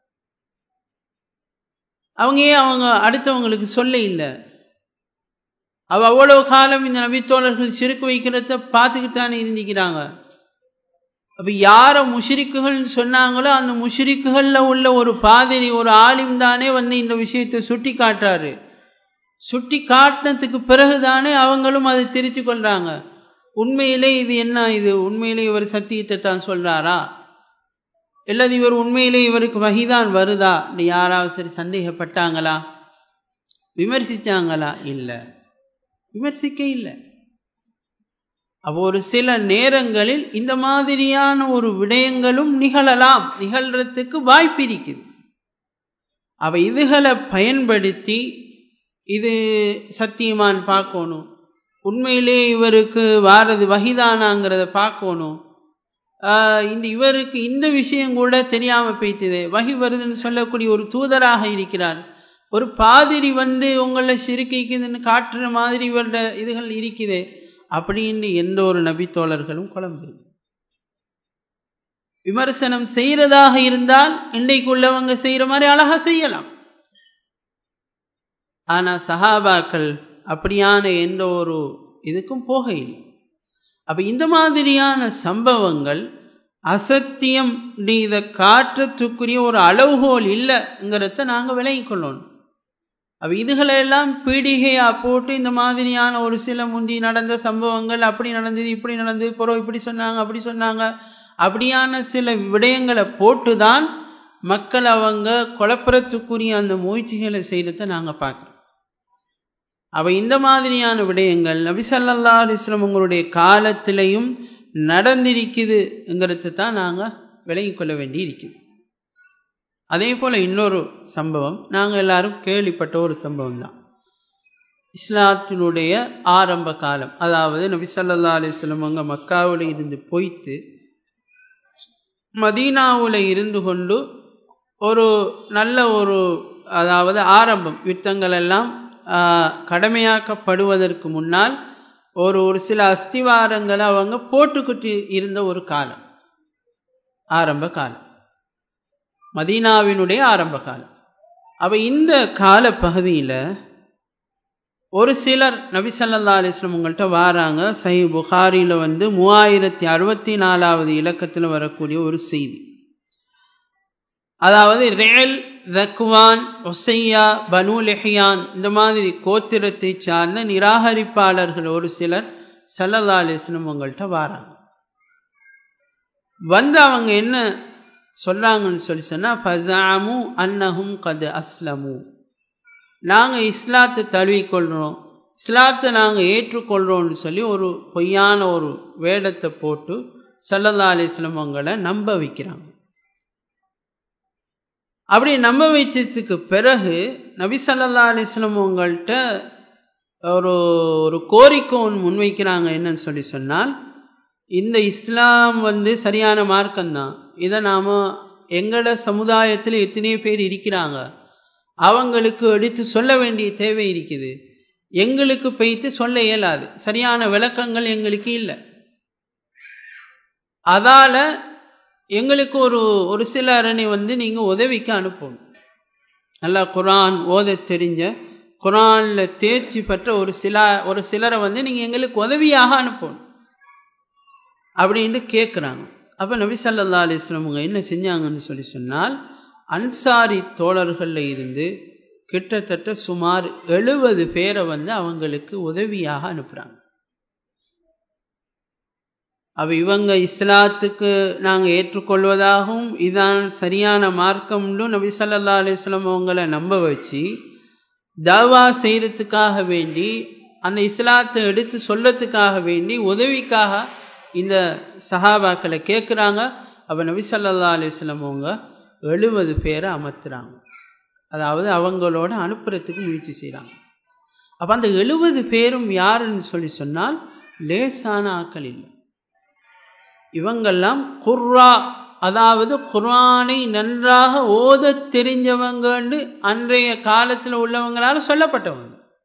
அவங்க ஏன் அவங்க அடுத்தவங்களுக்கு சொல்ல இல்லை அவ அவ்வளவு காலம் இந்த நபித்தோழர்கள் சிறுக்கு வைக்கிறத பார்த்துக்கிட்டு தானே இருந்திக்கிறாங்க அப்ப யார முஷிரிக்குகள் சொன்னாங்களோ அந்த முஷிரிக்குகள்ல உள்ள ஒரு பாதிரி ஒரு ஆலிம் தானே வந்து இந்த விஷயத்தை சுட்டி காட்டுறாரு சுட்டி காட்டினதுக்கு பிறகுதானே அவங்களும் அதை திருத்தி கொள்றாங்க உண்மையிலே இது என்ன இது உண்மையிலே இவர் சத்தியத்தை தான் சொல்றாரா இல்லது இவர் உண்மையிலே இவருக்கு வகிதான் வருதா யாராவது சரி சந்தேகப்பட்டாங்களா விமர்சிச்சாங்களா இல்லை விமர்சிக்க இல்லை அப்போ ஒரு சில நேரங்களில் இந்த மாதிரியான ஒரு விடயங்களும் நிகழலாம் நிகழ்றதுக்கு வாய்ப்பு இருக்குது அவ இதுகளை பயன்படுத்தி இது சத்தியமான் பார்க்கணும் உண்மையிலே இவருக்கு வாரது வகிதானாங்கிறத பார்க்கணும் இந்த இவருக்கு இந்த விஷயம் கூட தெரியாம போய்த்தது வகி வருதுன்னு சொல்லக்கூடிய ஒரு தூதராக இருக்கிறார் ஒரு பாதிரி வந்து உங்களை சிறுக்கிக்குதுன்னு காட்டுற மாதிரி இவருடைய இதுகள் இருக்குது அப்படின்னு எந்த ஒரு நபித்தோழர்களும் குழம்பு விமர்சனம் செய்யறதாக இருந்தால் இன்றைக்குள்ளவங்க செய்யற மாதிரி அழகா செய்யலாம் ஆனா சஹாபாக்கள் அப்படியான எந்த ஒரு இதுக்கும் போக இல்லை அப்ப இந்த மாதிரியான சம்பவங்கள் அசத்தியம் இதை காற்றத்துக்குரிய ஒரு அளவுகோல் இல்லைங்கிறத நாங்கள் விளங்கி கொள்ளணும் அப்ப இதுகளெல்லாம் பீடிகையா போட்டு இந்த மாதிரியான ஒரு சில முந்தி நடந்த சம்பவங்கள் அப்படி நடந்தது இப்படி நடந்தது புறம் இப்படி சொன்னாங்க அப்படி சொன்னாங்க அப்படியான சில விடயங்களை போட்டு தான் மக்கள் அவங்க குழப்பறத்துக்குரிய அந்த முயற்சிகளை செய்யறத நாங்கள் பார்க்குறோம் அவ இந்த மாதிரியான விடயங்கள் நபிசல்லா அலிஸ்லம் உங்களுடைய காலத்திலையும் நடந்திருக்குதுங்கிறத தான் நாங்கள் விளங்கி கொள்ள வேண்டி இருக்குது அதே போல் இன்னொரு சம்பவம் நாங்கள் எல்லாரும் கேள்விப்பட்ட ஒரு சம்பவம் தான் இஸ்லாத்தினுடைய ஆரம்ப காலம் அதாவது நபிசல்லா அலிஸ்லம் அங்கே மக்காவில் இருந்து பொய்த்து மதீனாவில் இருந்து கொண்டு ஒரு நல்ல ஒரு அதாவது ஆரம்பம் யுத்தங்கள் எல்லாம் கடமையாக்கப்படுவதற்கு முன்னால் ஒரு ஒரு சில அஸ்திவாரங்களை அவங்க போட்டுக்கிட்டு இருந்த ஒரு காலம் ஆரம்ப காலம் மதீனாவினுடைய ஆரம்ப காலம் அப்ப இந்த கால பகுதியில் ஒரு சிலர் நபி சல்லா அலிஸ்லம் உங்கள்கிட்ட வாராங்க சஹி புகாரியில் வந்து மூவாயிரத்தி அறுபத்தி நாலாவது இலக்கத்தில் வரக்கூடிய ஒரு செய்தி அதாவது ரேல் ரக்வான் ஒசையா பனு லெஹியான் இந்த மாதிரி கோத்திரத்தை சார்ந்த நிராகரிப்பாளர்கள் ஒரு சிலர் சல்லல்லா அலிஸ்லம் உங்கள்கிட்ட வாராங்க வந்து அவங்க என்ன சொல்றாங்கன்னு சொல்லி சொன்னா ஃபசாமு அன்னஹும் கது அஸ்லமு நாங்கள் இஸ்லாத்தை தழுவிக்கொள்கிறோம் இஸ்லாத்தை நாங்கள் ஏற்றுக்கொள்கிறோம்னு சொல்லி ஒரு பொய்யான ஒரு வேடத்தை போட்டு சல்லல்லா அலிஸ்லம் அவங்களை நம்ப வைக்கிறாங்க அப்படி நம்ப வைத்ததுக்கு பிறகு நபி சல்லல்லா அலிஸ்லம் அவங்கள்ட்ட ஒரு ஒரு கோரிக்கை ஒன்று முன்வைக்கிறாங்க என்னன்னு சொல்லி சொன்னால் இந்த இஸ்லாம் வந்து சரியான மார்க்கம்தான் இதை நாம் எங்களோட சமுதாயத்தில் எத்தனையோ பேர் இருக்கிறாங்க அவங்களுக்கு எடுத்து சொல்ல வேண்டிய தேவை இருக்குது எங்களுக்கு பெய்த்து சொல்ல இயலாது சரியான விளக்கங்கள் எங்களுக்கு இல்லை அதால எங்களுக்கு ஒரு ஒரு சில அரணை வந்து நீங்கள் உதவிக்கு அனுப்பணும் நல்லா குரான் ஓத தெரிஞ்ச குரானில் தேர்ச்சி பெற்ற ஒரு சில ஒரு சிலரை வந்து நீங்கள் எங்களுக்கு உதவியாக அனுப்பணும் அப்படின்ட்டு கேட்குறாங்க அப்போ நபி சல்லா அலிஸ்லமுங்க என்ன செஞ்சாங்கன்னு சொல்லி சொன்னால் அன்சாரி தோழர்களில் இருந்து கிட்டத்தட்ட சுமார் எழுபது பேரை வந்து அவங்களுக்கு உதவியாக அனுப்புகிறாங்க அவ இவங்க இஸ்லாத்துக்கு நாங்கள் ஏற்றுக்கொள்வதாகவும் இதான் சரியான மார்க்கம்னு நபி சல்லா அலிஸ்லாம் அவங்கள நம்ப வச்சு தவா செய்கிறதுக்காக வேண்டி அந்த இஸ்லாத்தை எடுத்து சொல்லத்துக்காக வேண்டி உதவிக்காக இந்த சஹாபாக்களை கேட்குறாங்க அப்போ நபி சல்லா அலிஸ்லாம் அவங்க எழுபது பேரை அமர்த்துறாங்க அதாவது அவங்களோட அனுப்புறதுக்கு முயற்சி செய்கிறாங்க அப்போ அந்த எழுபது பேரும் யாருன்னு சொல்லி சொன்னால் லேசான ஆக்கள் இல்லை இவங்கெல்லாம் குர்ரா அதாவது குர்ஆனை நன்றாக ஓத தெரிஞ்சவங்கன்னு அன்றைய காலத்தில் உள்ளவங்களால சொல்லப்பட்டவங்க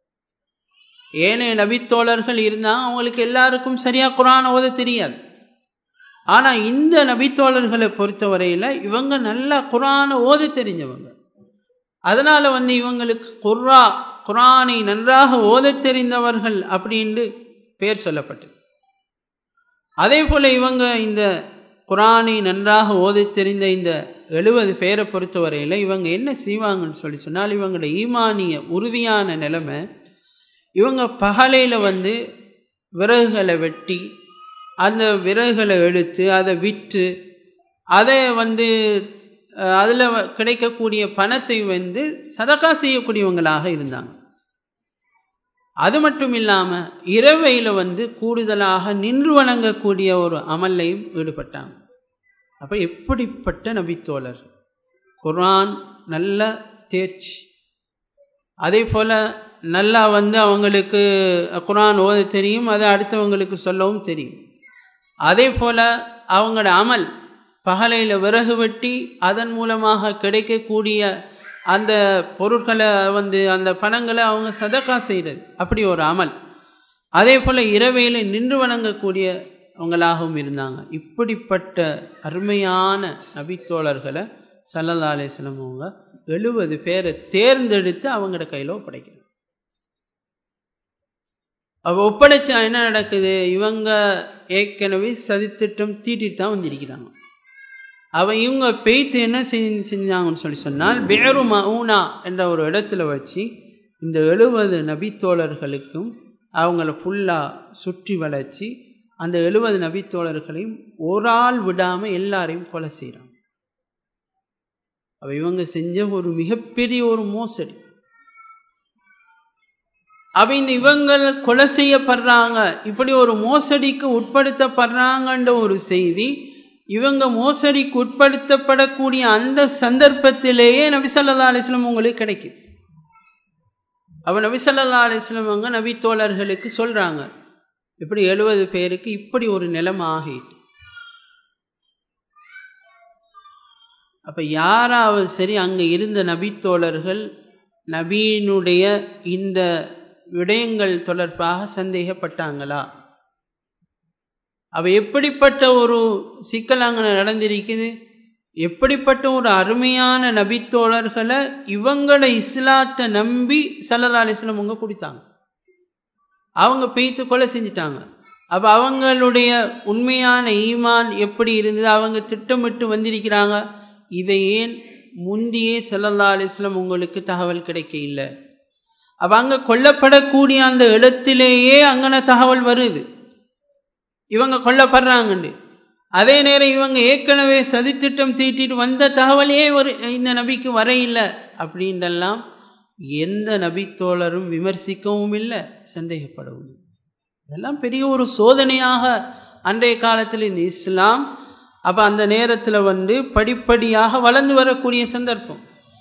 ஏனைய நபித்தோழர்கள் இருந்தால் அவங்களுக்கு எல்லாருக்கும் சரியா குரான் ஓத தெரியாது ஆனா இந்த நபித்தோழர்களை பொறுத்தவரையில இவங்க நல்லா குரானை ஓத தெரிஞ்சவங்க அதனால வந்து இவங்களுக்கு குர்ரா குரானை நன்றாக ஓத தெரிந்தவர்கள் அப்படின்னு பேர் சொல்லப்பட்டது அதே போல இவங்க இந்த குரானை நன்றாக ஓத தெரிந்த இந்த எழுபது பேரை பொறுத்தவரையில இவங்க என்ன செய்வாங்கன்னு சொல்லி சொன்னால் இவங்களோட ஈமானிய உறுதியான நிலைமை இவங்க பகலையில் வந்து விறகுகளை வெட்டி அந்த விறகுகளை எடுத்து அதை விற்று அதை வந்து அதில் கிடைக்கக்கூடிய பணத்தை வந்து சதக்கா செய்யக்கூடியவங்களாக இருந்தாங்க அது மட்டும் இல்லாமல் இரவையில் வந்து கூடுதலாக நின்று வணங்கக்கூடிய ஒரு அமல்லையும் ஈடுபட்டாங்க அப்போ எப்படிப்பட்ட நபித்தோழர் குரான் நல்ல தேர்ச்சி அதே போல் நல்லா வந்து அவங்களுக்கு குரான் ஓத தெரியும் அதை அடுத்தவங்களுக்கு சொல்லவும் தெரியும் அதே போல் அவங்களோட அமல் பகலையில் விறகு வெட்டி அதன் மூலமாக கிடைக்கக்கூடிய அந்த பொருட்களை வந்து அந்த பணங்களை அவங்க சதக்கா செய்கிறது அப்படி ஒரு அமல் அதே போல் இரவையில் நின்று வணங்கக்கூடியவங்களாகவும் இருந்தாங்க இப்படிப்பட்ட அருமையான நபித்தோழர்களை சல்லல்லா அலிஸ்லம் அவங்க எழுபது பேரை தேர்ந்தெடுத்து அவங்களோட கையில் ஒப்படைக்கிறாங்க அவ ஒப்படைச்சா என்ன நடக்குது இவங்க ஏற்கனவே சதித்திட்டம் தீட்டிட்டு தான் வந்திருக்கிறாங்க அவன் இவங்க பெய்த்து என்ன செஞ்சாங்கன்னு சொல்லி சொன்னால் பேரு மவுனா என்ற ஒரு இடத்துல வச்சு இந்த எழுபது நபித்தோழர்களுக்கும் அவங்கள ஃபுல்லாக சுற்றி வளைச்சி அந்த எழுபது நபித்தோழர்களையும் ஒரு ஆள் விடாமல் எல்லாரையும் கொலை செய்கிறாங்க அவ இவங்க செஞ்ச ஒரு மிகப்பெரிய ஒரு மோசடி அவ இந்த இவங்கள் கொலை செய்யப்படுறாங்க இப்படி ஒரு மோசடிக்கு உட்படுத்தப்படுறாங்கன்ற ஒரு செய்தி இவங்க மோசடிக்கு உட்படுத்தப்படக்கூடிய அந்த சந்தர்ப்பத்திலேயே நபிசல்லா அலிஸ்லம் உங்களுக்கு கிடைக்குது அவ நபிசல்லா அலிஸ்லம் அவங்க நபி தோழர்களுக்கு சொல்றாங்க இப்படி எழுபது பேருக்கு இப்படி ஒரு நிலைமை ஆகிட்டு அப்ப யாராவது சரி அங்க இருந்த நபித்தோழர்கள் நபீனுடைய இந்த விடயங்கள் தொடர்பாக சந்தேகப்பட்டாங்களா அவ எப்படிப்பட்ட ஒரு சிக்கல் அங்கே நடந்திருக்குது எப்படிப்பட்ட ஒரு அருமையான நபித்தோழர்களை இவங்களை இஸ்லாத்தை நம்பி சல்லல்லா அலிஸ்லம் அவங்க கொடுத்தாங்க அவங்க பெய்த்து கொலை செஞ்சிட்டாங்க அப்ப அவங்களுடைய உண்மையான ஈமான் எப்படி இருந்தது அவங்க திட்டமிட்டு வந்திருக்கிறாங்க இதை ஏன் முந்தியே செல்லல்லா அலிஸ்லம் உங்களுக்கு தகவல் கிடைக்க இல்லை அப்ப அங்க கொல்லப்படக்கூடிய அந்த இடத்திலேயே அங்கன தகவல் வருது இவங்க கொல்லப்படுறாங்கண்டு அதே நேரம் இவங்க ஏற்கனவே சதித்திட்டம் தீட்டிட்டு வந்த தகவலே ஒரு இந்த நபிக்கு வர இல்லை அப்படின்றெல்லாம் எந்த நபித்தோழரும் விமர்சிக்கவும் இல்லை சந்தேகப்படவும் இதெல்லாம் பெரிய ஒரு சோதனையாக அன்றைய காலத்தில் இந்த இஸ்லாம் அப்ப அந்த நேரத்தில் வந்து படிப்படியாக வளர்ந்து வரக்கூடிய சந்தர்ப்பம்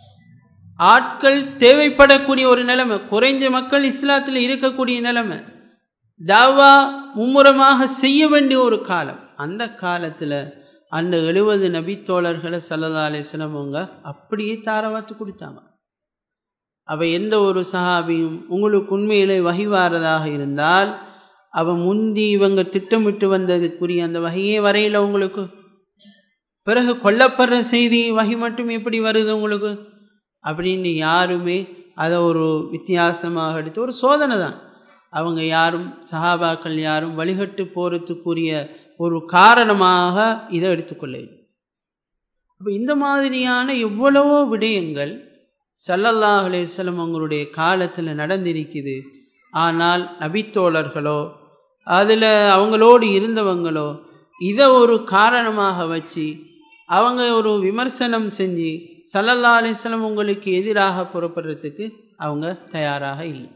ஆட்கள் தேவைப்படக்கூடிய ஒரு நிலைமை குறைஞ்ச மக்கள் இஸ்லாத்தில் இருக்கக்கூடிய நிலைமை தாவா மும்முரமாக செய்ய வேண்டிய ஒரு காலம் அந்த காலத்தில் அந்த எழுபது நபித்தோழர்களை சல்லா அலிஸ்லம் அவங்க அப்படியே தாரவாத்து கொடுத்தாங்க அவ எந்த ஒரு சஹாபியும் உங்களுக்கு உண்மையிலே வகிவாரதாக இருந்தால் அவ முந்தி இவங்க திட்டமிட்டு வந்ததுக்குரிய அந்த வகையே வரையில உங்களுக்கு பிறகு கொல்லப்படுற செய்தி வகை மட்டும் எப்படி வருது உங்களுக்கு அப்படின்னு யாருமே அதை ஒரு வித்தியாசமாக எடுத்து ஒரு சோதனை தான் அவங்க யாரும் சஹாபாக்கள் யாரும் வழிகட்டு போறதுக்குரிய ஒரு காரணமாக இதை எடுத்துக்கொள்ள அப்போ இந்த மாதிரியான எவ்வளவோ விடயங்கள் சல்லல்லாஹ் அலேஸ்லம் அவங்களுடைய காலத்தில் நடந்திருக்குது ஆனால் நபித்தோழர்களோ அதில் அவங்களோடு இருந்தவங்களோ இதை ஒரு காரணமாக வச்சு அவங்க ஒரு விமர்சனம் செஞ்சு சல்லல்லா அலிஸ்லம் உங்களுக்கு எதிராக புறப்படுறதுக்கு அவங்க தயாராக இல்லை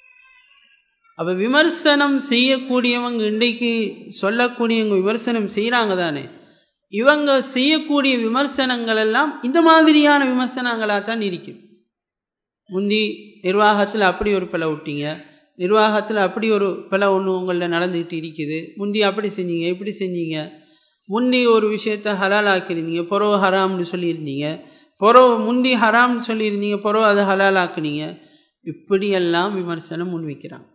அப்ப விமர்சனம் செய்யக்கூடியவங்க இன்றைக்கு சொல்லக்கூடியவங்க விமர்சனம் செய்கிறாங்க தானே இவங்க செய்யக்கூடிய விமர்சனங்கள் எல்லாம் இந்த மாதிரியான விமர்சனங்களாக தான் இருக்கும் முந்தி நிர்வாகத்தில் அப்படி ஒரு பிளை விட்டீங்க நிர்வாகத்தில் அப்படி ஒரு பிளை ஒன்று உங்கள்ட்ட நடந்துக்கிட்டு இருக்குது முந்தி அப்படி செஞ்சீங்க இப்படி செஞ்சீங்க முந்தி ஒரு விஷயத்த ஹலால் ஆக்கியிருந்தீங்க புறவு ஹராம்னு சொல்லியிருந்தீங்க புறவு முந்தி ஹராம்னு சொல்லியிருந்தீங்க புறவு அதை ஹலால் ஆக்குனீங்க இப்படியெல்லாம் விமர்சனம் முன்வைக்கிறாங்க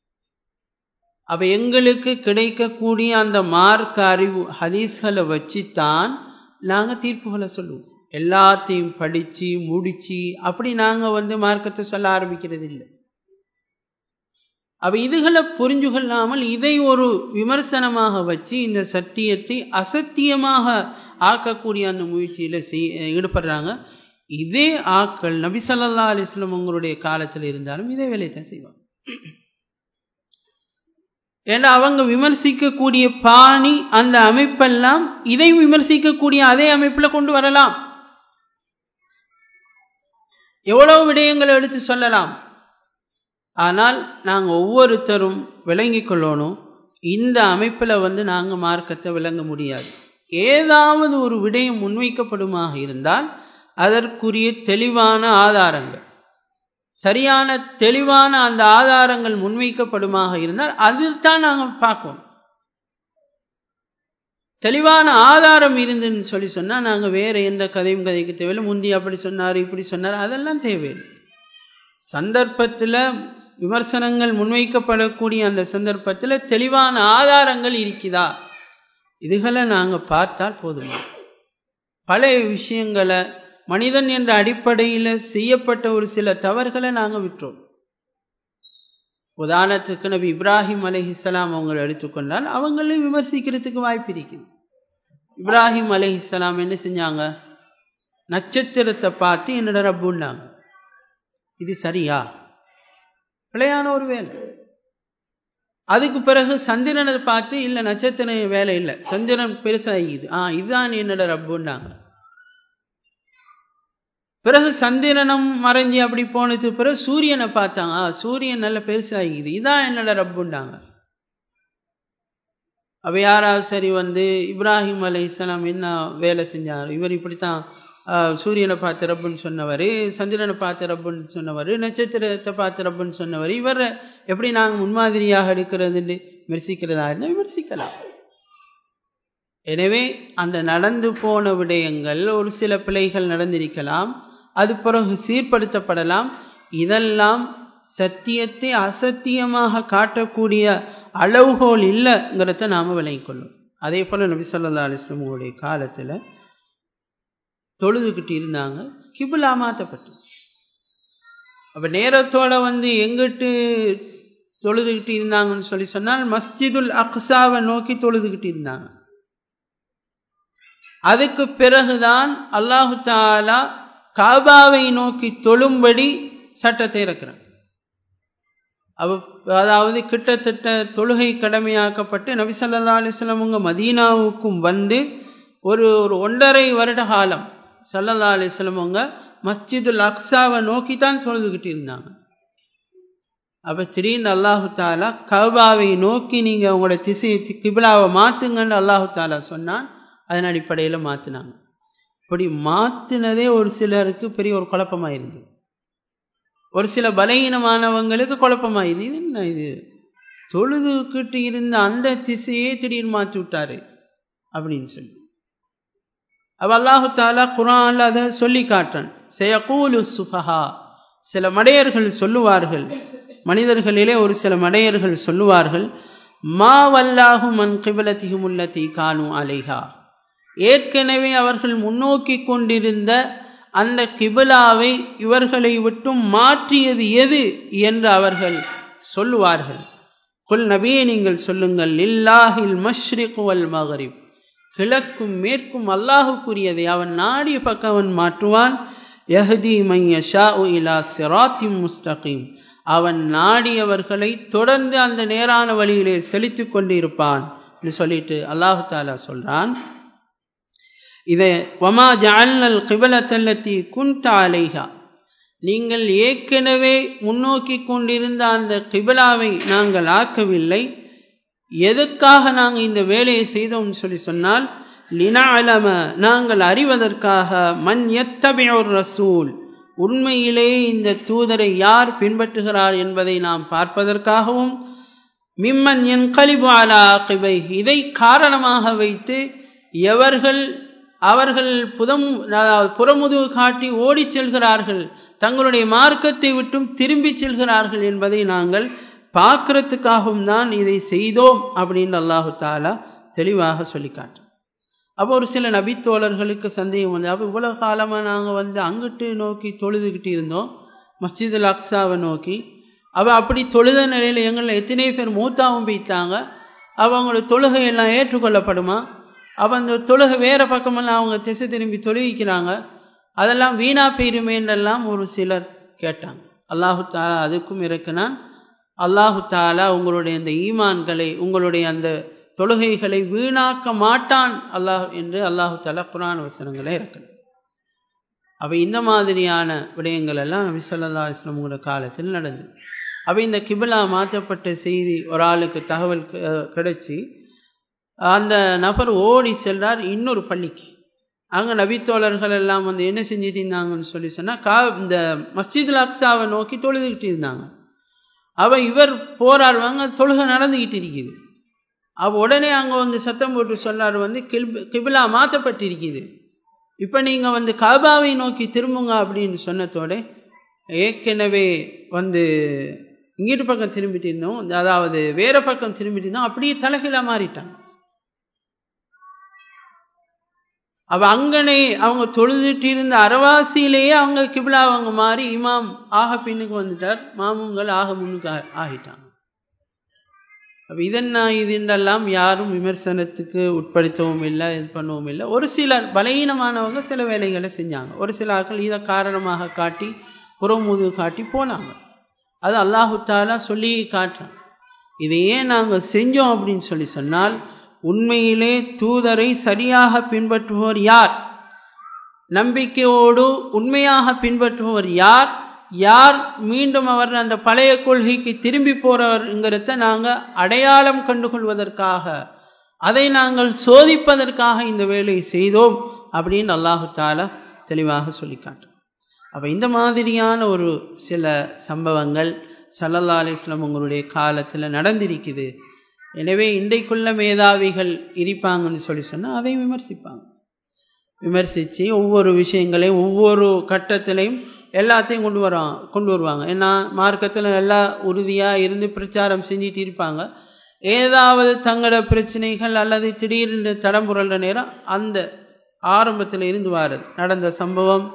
அப்ப எங்களுக்கு கிடைக்கக்கூடிய அந்த மார்க்க அறிவு ஹதீஸ்களை வச்சுத்தான் நாங்கள் தீர்ப்புகளை சொல்லுவோம் எல்லாத்தையும் படித்து முடித்து அப்படி நாங்கள் வந்து மார்க்கத்தை சொல்ல ஆரம்பிக்கிறது இல்லை அப்ப இதுகளை புரிஞ்சு கொள்ளாமல் இதை ஒரு விமர்சனமாக வச்சு இந்த சத்தியத்தை அசத்தியமாக ஆக்கக்கூடிய அந்த முயற்சியில் செய் ஈடுபடுறாங்க இதே ஆக்கள் நபிசல்லா அலிஸ்லம் உங்களுடைய காலத்தில் இருந்தாலும் இதே வேலையை தான் செய்வாங்க ஏன்னா அவங்க விமர்சிக்கக்கூடிய பாணி அந்த அமைப்பெல்லாம் இதை விமர்சிக்கக்கூடிய அதே அமைப்பில் கொண்டு வரலாம் எவ்வளவு விடயங்களை எடுத்து சொல்லலாம் ஆனால் நாங்கள் ஒவ்வொருத்தரும் விளங்கி கொள்ளணும் இந்த அமைப்பில் வந்து நாங்கள் மார்க்கத்தை விளங்க முடியாது ஏதாவது ஒரு விடயம் முன்வைக்கப்படுமாக இருந்தால் அதற்குரிய தெளிவான ஆதாரங்கள் சரியான தெளிவான அந்த ஆதாரங்கள் முன்வைக்கப்படுமாக இருந்தால் அதில் தான் நாங்கள் பார்ப்போம் தெளிவான ஆதாரம் இருந்துன்னு சொல்லி சொன்னால் நாங்கள் வேற எந்த கதையும் கதைக்கு தேவையில்லை முந்தி அப்படி சொன்னார் இப்படி சொன்னார் அதெல்லாம் தேவையில்லை சந்தர்ப்பத்தில் விமர்சனங்கள் முன்வைக்கப்படக்கூடிய அந்த சந்தர்ப்பத்தில் தெளிவான ஆதாரங்கள் இருக்குதா இதுகளை நாங்கள் பார்த்தால் போதுமா பழைய விஷயங்களை மனிதன் என்ற அடிப்படையில் செய்யப்பட்ட ஒரு சில தவறுகளை நாங்கள் விட்டோம் உதாரணத்துக்கு நபி இப்ராஹிம் அலஹிஸ்லாம் அவங்களை எடுத்துக்கொண்டால் அவங்களையும் விமர்சிக்கிறதுக்கு வாய்ப்பு இருக்குது இப்ராஹிம் அலஹிஸ்லாம் என்ன செஞ்சாங்க நட்சத்திரத்தை பார்த்து என்னோட ரப்புன்னாங்க இது சரியா பிழையான ஒரு வேலை அதுக்கு பிறகு சந்திரனை பார்த்து இல்லை நட்சத்திரம் வேலை இல்லை சந்திரன் பெருசாகிது ஆ இதுதான் என்னோட ரப்புன்னாங்க பிறகு சந்திரனம் மறைஞ்சி அப்படி போனது பிறகு சூரியனை பார்த்தாங்க சூரியன் நல்ல பெருசாகிது இதான் என்னோட ரப்புண்டாங்க அவ யாராவது சரி வந்து இப்ராஹிம் அலை இஸ்லாம் என்ன வேலை செஞ்சார் இவர் இப்படித்தான் சூரியனை பார்த்து ரப்புன்னு சொன்னவர் சந்திரனை பார்த்து ரப்புன்னு சொன்னவர் நட்சத்திரத்தை பார்த்து ரப்புன்னு சொன்னவர் இவர் எப்படி நாங்கள் முன்மாதிரியாக எடுக்கிறது விமர்சிக்கிறதா இருந்தால் விமர்சிக்கலாம் எனவே அந்த நடந்து போன விடயங்கள் ஒரு சில பிழைகள் நடந்திருக்கலாம் அது பிறகு சீர்படுத்தப்படலாம் இதெல்லாம் சத்தியத்தை அசத்தியமாக காட்டக்கூடிய அளவுகோல் இல்லைங்கிறத நாம் விளங்கிக்கொள்ளும் அதே போல் நபி சொல்லா அலிஸ்லமுடைய காலத்தில் தொழுதுகிட்டு இருந்தாங்க கிபுலா மாற்றப்பட்டு அப்போ நேரத்தோட வந்து எங்கிட்டு தொழுதுகிட்டு இருந்தாங்கன்னு சொல்லி சொன்னால் மஸ்ஜிதுல் அக்ஸாவை நோக்கி தொழுதுகிட்டு இருந்தாங்க அதுக்கு பிறகுதான் அல்லாஹு தாலா காபாவை நோக்கி தொழும்படி சட்டத்தை இறக்கிறான் அதாவது கிட்டத்தட்ட தொழுகை கடமையாக்கப்பட்டு நபிசல்லா அலிஸ்லமுங்க மதீனாவுக்கும் வந்து ஒரு ஒரு ஒன்றரை வருட காலம் சல்லல்லா அலிஸ்லமுங்க மஸ்ஜிதுல் அக்ஸாவை நோக்கி தான் தொழுதுகிட்டு இருந்தாங்க அப்போ திடீர்னு அல்லாஹு தாலா கபாவை நோக்கி நீங்கள் உங்களோட திசை கிபிலாவை மாற்றுங்கன்னு அல்லாஹு தாலா சொன்னான் அதன் அடிப்படையில் மாற்றினாங்க இப்படி மாற்றினதே ஒரு சிலருக்கு பெரிய ஒரு குழப்பமாக இருந்தது ஒரு சில பலகீனமானவங்களுக்கு குழப்பமாயிருது இது என்ன இது தொழுதுகிட்டு இருந்த அந்த திசையே திடீர்னு மாற்றி விட்டாரு அப்படின்னு சொல்லி அவ அல்லாஹு தாலா குரான்ல அதை சொல்லி காட்டான் செய்யக்கூலு சுபஹா சில மடையர்கள் சொல்லுவார்கள் மனிதர்களிலே ஒரு சில மடையர்கள் சொல்லுவார்கள் மா வல்லாஹு மன் கிபலத்திகும் உள்ளத்தி கானு அலைஹா ஏற்கனவே அவர்கள் முன்னோக்கி கொண்டிருந்த அந்த கிபிலாவை இவர்களை விட்டும் மாற்றியது எது என்று அவர்கள் சொல்லுவார்கள் குல் நபியை நீங்கள் சொல்லுங்கள் இல்லாஹில் மஷ்ரிக் வல் மகரிப் கிழக்கும் மேற்கும் அல்லாஹுக்குரியதை அவன் நாடிய பக்கம் அவன் மாற்றுவான் யஹதி மையஷா இலா சிராத்திம் முஸ்தகீம் அவன் நாடியவர்களை தொடர்ந்து அந்த நேரான வழியிலே செலுத்திக் கொண்டு இருப்பான் என்று சொல்லிட்டு அல்லாஹு தாலா சொல்றான் இதை வமா ஜால்னல் கிபலத்தல்லத்தி குன்ட அலைஹா நீங்கள் ஏற்கனவே முன்னோக்கி கொண்டிருந்த அந்த கிபிலாவை நாங்கள் ஆக்கவில்லை எதுக்காக நாங்கள் இந்த வேலையை செய்தோம்னு சொல்லி சொன்னால் லினாலம நாங்கள் அறிவதற்காக மண் எத்தபியோர் ரசூல் உண்மையிலே இந்த தூதரை யார் பின்பற்றுகிறார் என்பதை நாம் பார்ப்பதற்காகவும் மிம்மன் என் கலிபு அலா கிபை இதை காரணமாக வைத்து எவர்கள் அவர்கள் புதம் புறமுதுகு காட்டி ஓடிச் செல்கிறார்கள் தங்களுடைய மார்க்கத்தை விட்டும் திரும்பி செல்கிறார்கள் என்பதை நாங்கள் பார்க்கறதுக்காகவும் தான் இதை செய்தோம் அப்படின்னு அல்லாஹு தாலா தெளிவாக சொல்லி காட்டுறோம் அப்போ ஒரு சில நபித்தோழர்களுக்கு சந்தேகம் வந்து அப்போ இவ்வளோ காலமாக நாங்கள் வந்து அங்கிட்டு நோக்கி தொழுதுகிட்டு இருந்தோம் மஸ்ஜிதுல் அக்ஸாவை நோக்கி அவள் அப்படி தொழுத நிலையில் எங்களில் எத்தனை பேர் மூத்தாவும் போய்த்தாங்க அவங்களோட தொழுகை எல்லாம் ஏற்றுக்கொள்ளப்படுமா அப்போ அந்த தொழுகை வேறு பக்கமெல்லாம் அவங்க திசை திரும்பி தொழுவிக்கிறாங்க அதெல்லாம் வீணா பெய்யுமேன்றெல்லாம் ஒரு சிலர் கேட்டாங்க அல்லாஹு தாலா அதுக்கும் இருக்குனான் அல்லாஹு தாலா உங்களுடைய அந்த ஈமான்களை உங்களுடைய அந்த தொழுகைகளை வீணாக்க மாட்டான் அல்லாஹ் என்று அல்லாஹு தாலா குரான் வசனங்களே இருக்கணும் அப்போ இந்த மாதிரியான விடயங்கள் எல்லாம் நபி சொல்லா இஸ்லாமோட காலத்தில் நடந்தது அப்போ இந்த கிபிலா மாற்றப்பட்ட செய்தி ஒரு ஆளுக்கு தகவல் கிடைச்சி அந்த நபர் ஓடி செல்றார் இன்னொரு பள்ளிக்கு அங்கே நபித்தோழர்கள் எல்லாம் வந்து என்ன செஞ்சுட்டு இருந்தாங்கன்னு சொல்லி சொன்னால் கா இந்த மஸ்ஜிதுல் அக்ஸாவை நோக்கி தொழுதுகிட்டு இருந்தாங்க அவ இவர் போராடுவாங்க தொழுகை நடந்துக்கிட்டு இருக்குது அவ உடனே அங்கே வந்து சத்தம் போட்டு சொன்னார் வந்து கில் கிபிலா மாற்றப்பட்டிருக்குது இப்போ நீங்கள் வந்து காபாவை நோக்கி திரும்புங்க அப்படின்னு சொன்னதோட ஏற்கனவே வந்து இங்கிட்டு பக்கம் திரும்பிட்டு இருந்தோம் அதாவது வேற பக்கம் திரும்பிட்டு இருந்தோம் அப்படியே தலைகீழாக மாறிட்டாங்க அவ அங்கனே அவங்க தொழுதுட்டு இருந்த அரவாசியிலேயே அவங்க கிபிலா அவங்க மாறி இமாம் ஆக பின்னுக்கு வந்துட்டார் மாமுங்கள் ஆக முன்னுக்கு ஆகிட்டாங்க அப்போ இதென்ன இதுண்டெல்லாம் யாரும் விமர்சனத்துக்கு உட்படுத்தவும் இல்லை இது பண்ணவும் இல்லை ஒரு சிலர் பலகீனமானவங்க சில வேலைகளை செஞ்சாங்க ஒரு சில ஆட்கள் இதை காரணமாக காட்டி புறமுது காட்டி போனாங்க அது அல்லாஹு தாலா சொல்லி காட்டுறான் இதை ஏன் நாங்கள் செஞ்சோம் அப்படின்னு சொல்லி சொன்னால் உண்மையிலே தூதரை சரியாக பின்பற்றுவோர் யார் நம்பிக்கையோடு உண்மையாக பின்பற்றுவோர் யார் யார் மீண்டும் அவர் அந்த பழைய கொள்கைக்கு திரும்பி போறவர்ங்கிறத நாங்கள் அடையாளம் கண்டுகொள்வதற்காக அதை நாங்கள் சோதிப்பதற்காக இந்த வேலையை செய்தோம் அப்படின்னு அல்லாஹு தாலா தெளிவாக சொல்லி காட்டும் அப்போ இந்த மாதிரியான ஒரு சில சம்பவங்கள் சல்லல்லா அலிஸ்லாம் உங்களுடைய காலத்தில் நடந்திருக்குது எனவே இன்றைக்குள்ள மேதாவிகள் இருப்பாங்கன்னு சொல்லி சொன்னால் அதையும் விமர்சிப்பாங்க விமர்சித்து ஒவ்வொரு விஷயங்களையும் ஒவ்வொரு கட்டத்திலையும் எல்லாத்தையும் கொண்டு வர கொண்டு வருவாங்க ஏன்னா மார்க்கத்தில் நல்லா உறுதியாக இருந்து பிரச்சாரம் செஞ்சுட்டு இருப்பாங்க ஏதாவது தங்களோட பிரச்சனைகள் அல்லது திடீர்னு தடம்புரல்ற நேரம் அந்த ஆரம்பத்தில் இருந்து வாரது நடந்த சம்பவம்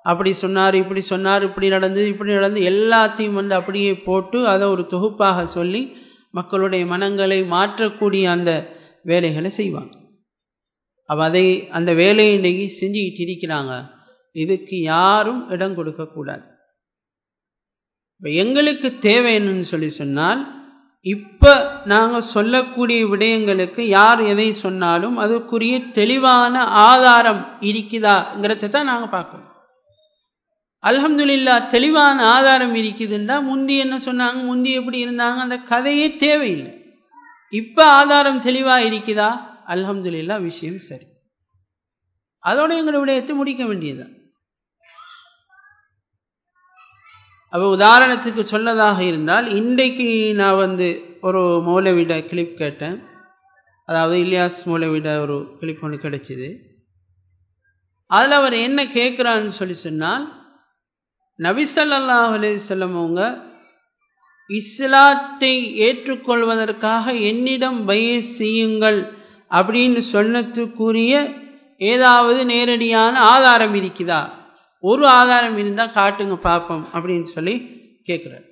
அப்படி சொன்னார் இப்படி சொன்னார் இப்படி நடந்தது இப்படி நடந்து எல்லாத்தையும் வந்து அப்படியே போட்டு அதை ஒரு தொகுப்பாக சொல்லி மக்களுடைய மனங்களை மாற்றக்கூடிய அந்த வேலைகளை செய்வாங்க அப்போ அதை அந்த வேலையை இன்னைக்கு செஞ்சுக்கிட்டு இருக்கிறாங்க இதுக்கு யாரும் இடம் கொடுக்கக்கூடாது இப்போ எங்களுக்கு தேவை என்னன்னு சொல்லி சொன்னால் இப்போ நாங்கள் சொல்லக்கூடிய விடயங்களுக்கு யார் எதை சொன்னாலும் அதுக்குரிய தெளிவான ஆதாரம் இருக்குதாங்கிறத தான் நாங்கள் பார்க்கணும் அல்ஹம்துலில்லா தெளிவான ஆதாரம் இருக்குதுன்னா முந்தி என்ன சொன்னாங்க முந்தி எப்படி இருந்தாங்க அந்த கதையே தேவையில்லை இப்போ ஆதாரம் தெளிவாக இருக்குதா அல்ஹம்துலில்லா விஷயம் சரி அதோட எங்களை விடயத்தை முடிக்க வேண்டியதுதான் அப்போ உதாரணத்துக்கு சொல்லதாக இருந்தால் இன்றைக்கு நான் வந்து ஒரு மௌலவிட கிளிப் கேட்டேன் அதாவது இலியாஸ் மௌலவிட ஒரு கிளிப் ஒன்று கிடைச்சிது அதில் அவர் என்ன கேட்குறான்னு சொல்லி சொன்னால் நபிசல்லாஹ் அலையம் அவங்க இஸ்லாத்தை ஏற்றுக்கொள்வதற்காக என்னிடம் பய செய்யுங்கள் அப்படின்னு சொன்னதுக்குரிய ஏதாவது நேரடியான ஆதாரம் இருக்குதா ஒரு ஆதாரம் இருந்தால் காட்டுங்க பார்ப்போம் அப்படின்னு சொல்லி கேட்குறாரு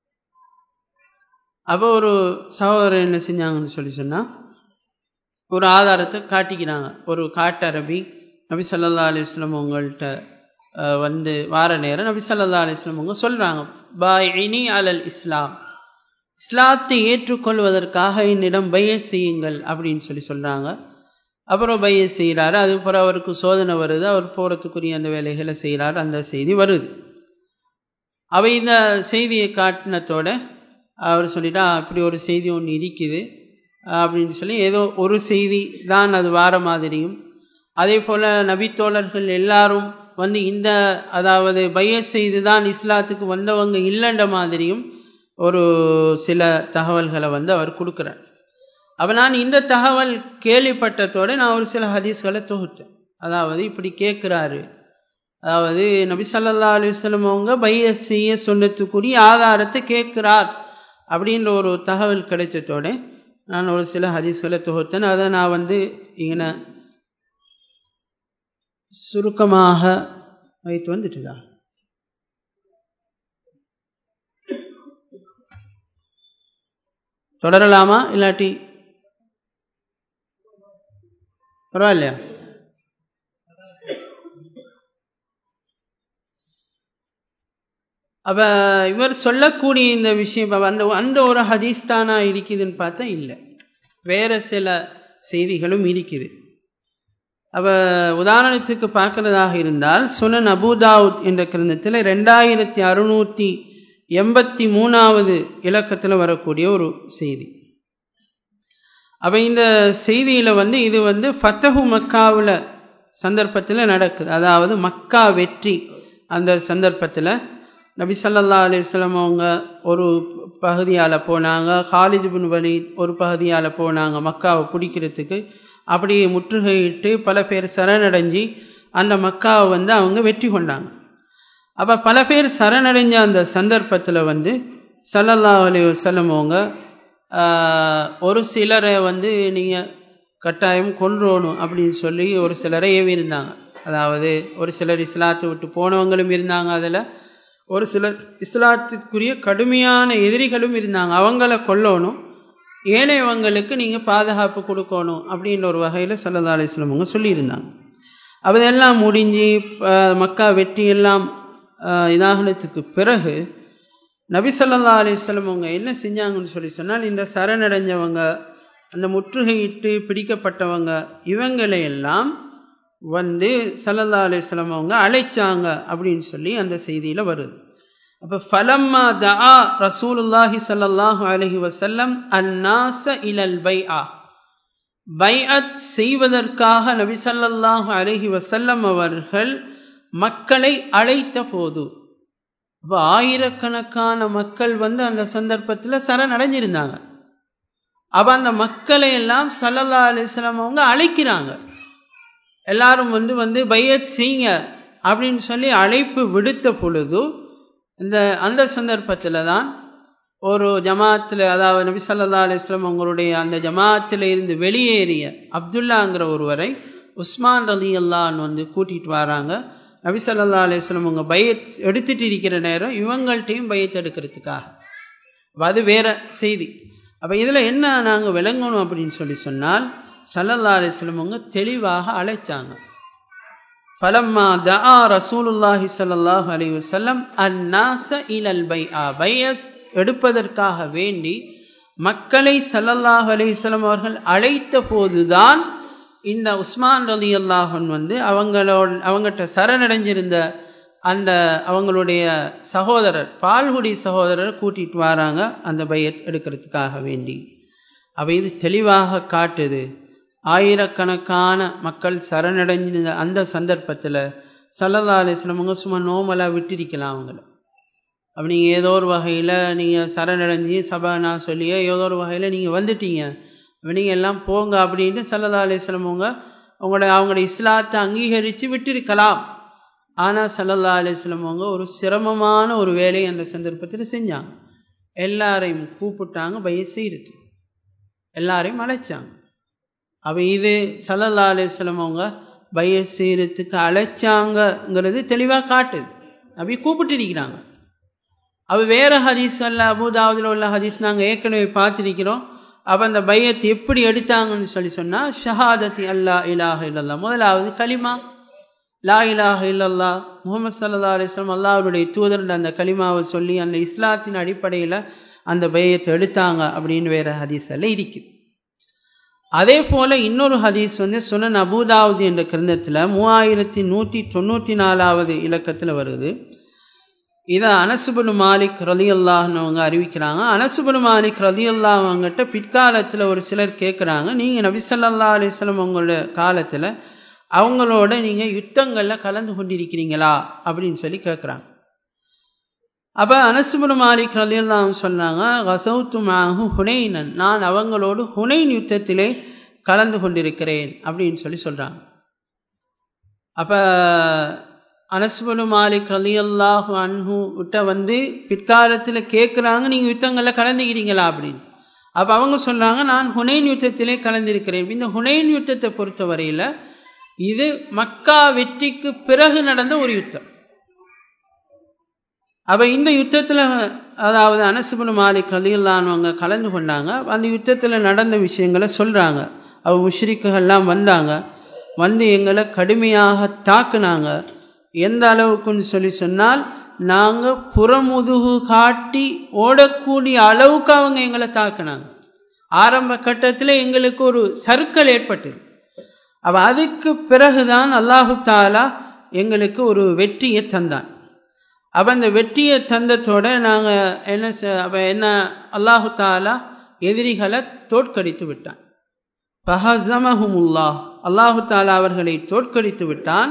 அப்போ ஒரு சகோதரர் என்ன செஞ்சாங்கன்னு சொல்லி சொன்னால் ஒரு ஆதாரத்தை காட்டிக்கிறாங்க ஒரு காட்டரபி நபி சல்லா அலிஸ்லம் உங்கள்கிட்ட வந்து வார நேரம் நபி சல்லா அலிஸ்லம் அவங்க சொல்கிறாங்க பாயினி அலல் இஸ்லாம் இஸ்லாத்தை ஏற்றுக்கொள்வதற்காக என்னிடம் பய செய்யுங்கள் அப்படின்னு சொல்லி சொல்கிறாங்க அப்புறம் பைய செய்கிறாரு அதுக்கப்புறம் அவருக்கு சோதனை வருது அவர் போகிறதுக்குரிய அந்த வேலைகளை செய்கிறார் அந்த செய்தி வருது அவை இந்த செய்தியை காட்டினத்தோட அவர் சொல்லிட்டா அப்படி ஒரு செய்தி ஒன்று இருக்குது அப்படின்னு சொல்லி ஏதோ ஒரு செய்தி தான் அது வார மாதிரியும் அதே போல் நபித்தோழர்கள் எல்லாரும் வந்து இந்த அதாவது பைய செய்து தான் இஸ்லாத்துக்கு வந்தவங்க இல்லைன்ற மாதிரியும் ஒரு சில தகவல்களை வந்து அவர் கொடுக்குறார் அப்போ நான் இந்த தகவல் கேள்விப்பட்டதோடு நான் ஒரு சில ஹதீஸ்களை தொகுத்தேன் அதாவது இப்படி கேட்குறாரு அதாவது நபி சல்லா அலுவலம் அவங்க பைய செய்ய சொன்னதுக்குரிய ஆதாரத்தை கேட்கிறார் அப்படின்ற ஒரு தகவல் கிடைச்சதோட நான் ஒரு சில ஹதீஸ்களை தொகுத்தேன் அதை நான் வந்து இங்கே சுருக்கமாக வைத்து வந்துட்டுதா தொடரலாமா இல்லாட்டி பரவாயில்லையா அப்ப இவர் சொல்லக்கூடிய இந்த விஷயம் அந்த அந்த ஒரு ஹதீஸ் தானா இருக்குதுன்னு பார்த்தா இல்லை வேற சில செய்திகளும் இருக்குது அப்ப உதாரணத்துக்கு பார்க்கறதாக இருந்தால் சுனன் அபுதாவுத் என்ற கிரந்தத்தில் ரெண்டாயிரத்தி அறுநூத்தி எண்பத்தி மூணாவது இலக்கத்தில் வரக்கூடிய ஒரு செய்தி அப்போ இந்த செய்தியில் வந்து இது வந்து ஃபத்தஹு மக்காவில் சந்தர்ப்பத்தில் நடக்குது அதாவது மக்கா வெற்றி அந்த சந்தர்ப்பத்தில் நபி சல்லா அலிஸ்லாம் அவங்க ஒரு பகுதியால் போனாங்க ஹாலித் பின் வலீத் ஒரு பகுதியால் போனாங்க மக்காவை பிடிக்கிறதுக்கு அப்படியே முற்றுகையிட்டு பல பேர் சரணடைஞ்சி அந்த மக்காவை வந்து அவங்க வெற்றி கொண்டாங்க அப்போ பல பேர் சரணடைஞ்ச அந்த சந்தர்ப்பத்தில் வந்து சல்லல்லா அலி வல்லம் அவங்க ஒரு சிலரை வந்து நீங்கள் கட்டாயம் கொன்றோணும் அப்படின்னு சொல்லி ஒரு சிலரை ஏவி இருந்தாங்க அதாவது ஒரு சிலர் இஸ்லாத்தை விட்டு போனவங்களும் இருந்தாங்க அதில் ஒரு சிலர் இஸ்லாத்துக்குரிய கடுமையான எதிரிகளும் இருந்தாங்க அவங்கள கொல்லணும் ஏனையவங்களுக்கு நீங்கள் பாதுகாப்பு கொடுக்கணும் அப்படின்ற ஒரு வகையில் சல்லா அலிஸ்லம் அவங்க சொல்லியிருந்தாங்க அதெல்லாம் முடிஞ்சு மக்கா வெற்றி எல்லாம் இதாகனத்துக்கு பிறகு நபி சொல்லா அலிஸ்லம் அவங்க என்ன செஞ்சாங்கன்னு சொல்லி சொன்னால் இந்த சரணடைஞ்சவங்க அந்த முற்றுகையிட்டு பிடிக்கப்பட்டவங்க இவங்களை எல்லாம் வந்து சல்லல்லா அலிஸ்லாம் அவங்க அழைச்சாங்க அப்படின்னு சொல்லி அந்த செய்தியில் வருது அப்போ ஃபலம்மா தஆ ரசூலுல்லாஹி ஸல்லல்லாஹு அலைஹி வஸல்லம் அன்னாஸ இலல் பைஆ பைஅத் செய்வதற்காக நபி ஸல்லல்லாஹு அலைஹி வஸல்லம் அவர்கள் மக்களை அழைத்த போது அப்போ ஆயிரக்கணக்கான மக்கள் வந்து அந்த சந்தர்ப்பத்தில் சரணடைஞ்சிருந்தாங்க அப்போ அந்த மக்களை எல்லாம் சல்லல்லா அலிஸ்லாம் அவங்க அழைக்கிறாங்க எல்லாரும் வந்து வந்து பையத் செய்யுங்க அப்படின்னு சொல்லி அழைப்பு விடுத்த பொழுது இந்த அந்த சந்தர்ப்பத்தில் தான் ஒரு ஜமாத்தில் அதாவது நபி சல்லா அலிஸ்லாம் அவங்களுடைய அந்த ஜமாத்தில் இருந்து வெளியேறிய அப்துல்லாங்கிற ஒருவரை உஸ்மான் ரலி அல்லான்னு வந்து கூட்டிகிட்டு வராங்க நபி சல்லா அலிஸ்லம் அவங்க பயத் எடுத்துட்டு இருக்கிற நேரம் இவங்கள்ட்டையும் பயத் எடுக்கிறதுக்காக அது வேற செய்தி அப்போ இதில் என்ன நாங்கள் விளங்கணும் அப்படின்னு சொல்லி சொன்னால் சல்லல்லா அலிஸ்லம் அவங்க தெளிவாக அழைச்சாங்க ஃபலம்மா தஆ ரசூலுல்லாஹி ஸல்லல்லாஹு அலைஹி வஸல்லம் அன்னாஸ இலல் பைஆ பைஅத் எடுப்பதற்காக வேண்டி மக்களை சல்லல்லாஹு அலைஹி வஸல்லம் அவர்கள் அழைத்த போதுதான் இந்த உஸ்மான் ரலி அல்லாஹன் வந்து அவங்களோட அவங்ககிட்ட சரணடைஞ்சிருந்த அந்த அவங்களுடைய சகோதரர் பால்குடி சகோதரர் கூட்டிட்டு வராங்க அந்த பையத் எடுக்கிறதுக்காக வேண்டி அவை இது தெளிவாக காட்டுது ஆயிரக்கணக்கான மக்கள் சரணடைஞ்ச அந்த சந்தர்ப்பத்தில் சல்லல்லா அலிஸ்லமங்க சும்மா நோமலாக விட்டிருக்கலாம் அவங்கள அப்போ நீங்கள் ஏதோ ஒரு வகையில் நீங்கள் சரணடைஞ்சி சபானா சொல்லியோ ஏதோ ஒரு வகையில் நீங்கள் வந்துட்டீங்க அப்போ நீங்கள் எல்லாம் போங்க அப்படின்ட்டு சல்லல்லா அலிஸ்லமவங்க உங்களோட அவங்களோட இஸ்லாத்தை அங்கீகரித்து விட்டிருக்கலாம் ஆனால் சல்லல்லா அலிஸ்லமவங்க ஒரு சிரமமான ஒரு வேலையை அந்த சந்தர்ப்பத்தில் செஞ்சாங்க எல்லாரையும் கூப்பிட்டாங்க பைய செய்கிறது எல்லாரையும் அழைச்சாங்க அவ இது சல்லல்லா அலிஸ்லம் அவங்க பைய செய்யறதுக்கு அழைச்சாங்கங்கிறது தெளிவாக காட்டுது அப்படி கூப்பிட்டு இருக்கிறாங்க அவ வேற ஹதீஸ் அல்ல அபுதாவதில் உள்ள ஹதீஸ் நாங்கள் ஏற்கனவே பார்த்துருக்கிறோம் அப்போ அந்த பையத்தை எப்படி எடுத்தாங்கன்னு சொல்லி சொன்னால் ஷஹாதத்தி அல்லா இலாஹ இல்லல்லா முதலாவது கலிமா லா இலாஹ இல்லல்லா முகமது சல்லா அலிஸ்லாம் அல்லாவுடைய தூதர் அந்த கலிமாவை சொல்லி அந்த இஸ்லாத்தின் அடிப்படையில் அந்த பையத்தை எடுத்தாங்க அப்படின்னு வேற ஹதீஸ் எல்லாம் இருக்குது அதே போல இன்னொரு ஹதீஸ் வந்து சுனன் அபுதாவுது என்ற கிரந்தத்தில் மூவாயிரத்தி நூற்றி தொண்ணூற்றி நாலாவது இலக்கத்தில் வருது இதை அனசுபனு மாலிக் ரலி அல்லாஹ்னவங்க அறிவிக்கிறாங்க அனசுபனு மாலிக் ரலி அல்லாஹங்கிட்ட பிற்காலத்தில் ஒரு சிலர் கேட்குறாங்க நீங்கள் நபிசல்லா அலிஸ்லம் உங்களோட காலத்தில் அவங்களோட நீங்கள் யுத்தங்களில் கலந்து கொண்டிருக்கிறீங்களா அப்படின்னு சொல்லி கேட்குறாங்க அப்போ அனசுபுன மாலிக் ரலியல்லாம் சொன்னாங்க கசௌத்து மாகு ஹுனைனன் நான் அவங்களோடு ஹுனைன் யுத்தத்திலே கலந்து கொண்டிருக்கிறேன் அப்படின்னு சொல்லி சொல்கிறாங்க அப்போ அனசுபுன மாலிக் ரலியல்லாஹு அன்ஹு விட்ட வந்து பிற்காலத்தில் கேட்குறாங்க நீங்கள் யுத்தங்களில் கலந்துக்கிறீங்களா அப்படின்னு அப்போ அவங்க சொல்கிறாங்க நான் ஹுனைன் யுத்தத்திலே கலந்திருக்கிறேன் இந்த ஹுனைன் யுத்தத்தை பொறுத்தவரையில் இது மக்கா வெற்றிக்கு பிறகு நடந்த ஒரு யுத்தம் அப்போ இந்த யுத்தத்தில் அதாவது அனசுபுன் மாலிக் அலியல்லானவங்க கலந்து கொண்டாங்க அந்த யுத்தத்தில் நடந்த விஷயங்களை சொல்கிறாங்க அவ முஷ்ரிக்குகள்லாம் வந்தாங்க வந்து எங்களை கடுமையாக தாக்குனாங்க எந்த அளவுக்குன்னு சொல்லி சொன்னால் நாங்கள் புறமுதுகு காட்டி ஓடக்கூடிய அளவுக்கு அவங்க எங்களை தாக்குனாங்க ஆரம்ப கட்டத்தில் எங்களுக்கு ஒரு சர்க்கிள் ஏற்பட்டது அவ அதுக்கு பிறகுதான் அல்லாஹு தாலா எங்களுக்கு ஒரு வெற்றியை தந்தான் அப்போ அந்த வெற்றியை தந்தத்தோட நாங்கள் என்ன அப்போ என்ன அல்லாஹு தாலா எதிரிகளை தோற்கடித்து விட்டான் பஹசமஹுமுல்லா அல்லாஹு தாலா அவர்களை தோற்கடித்து விட்டான்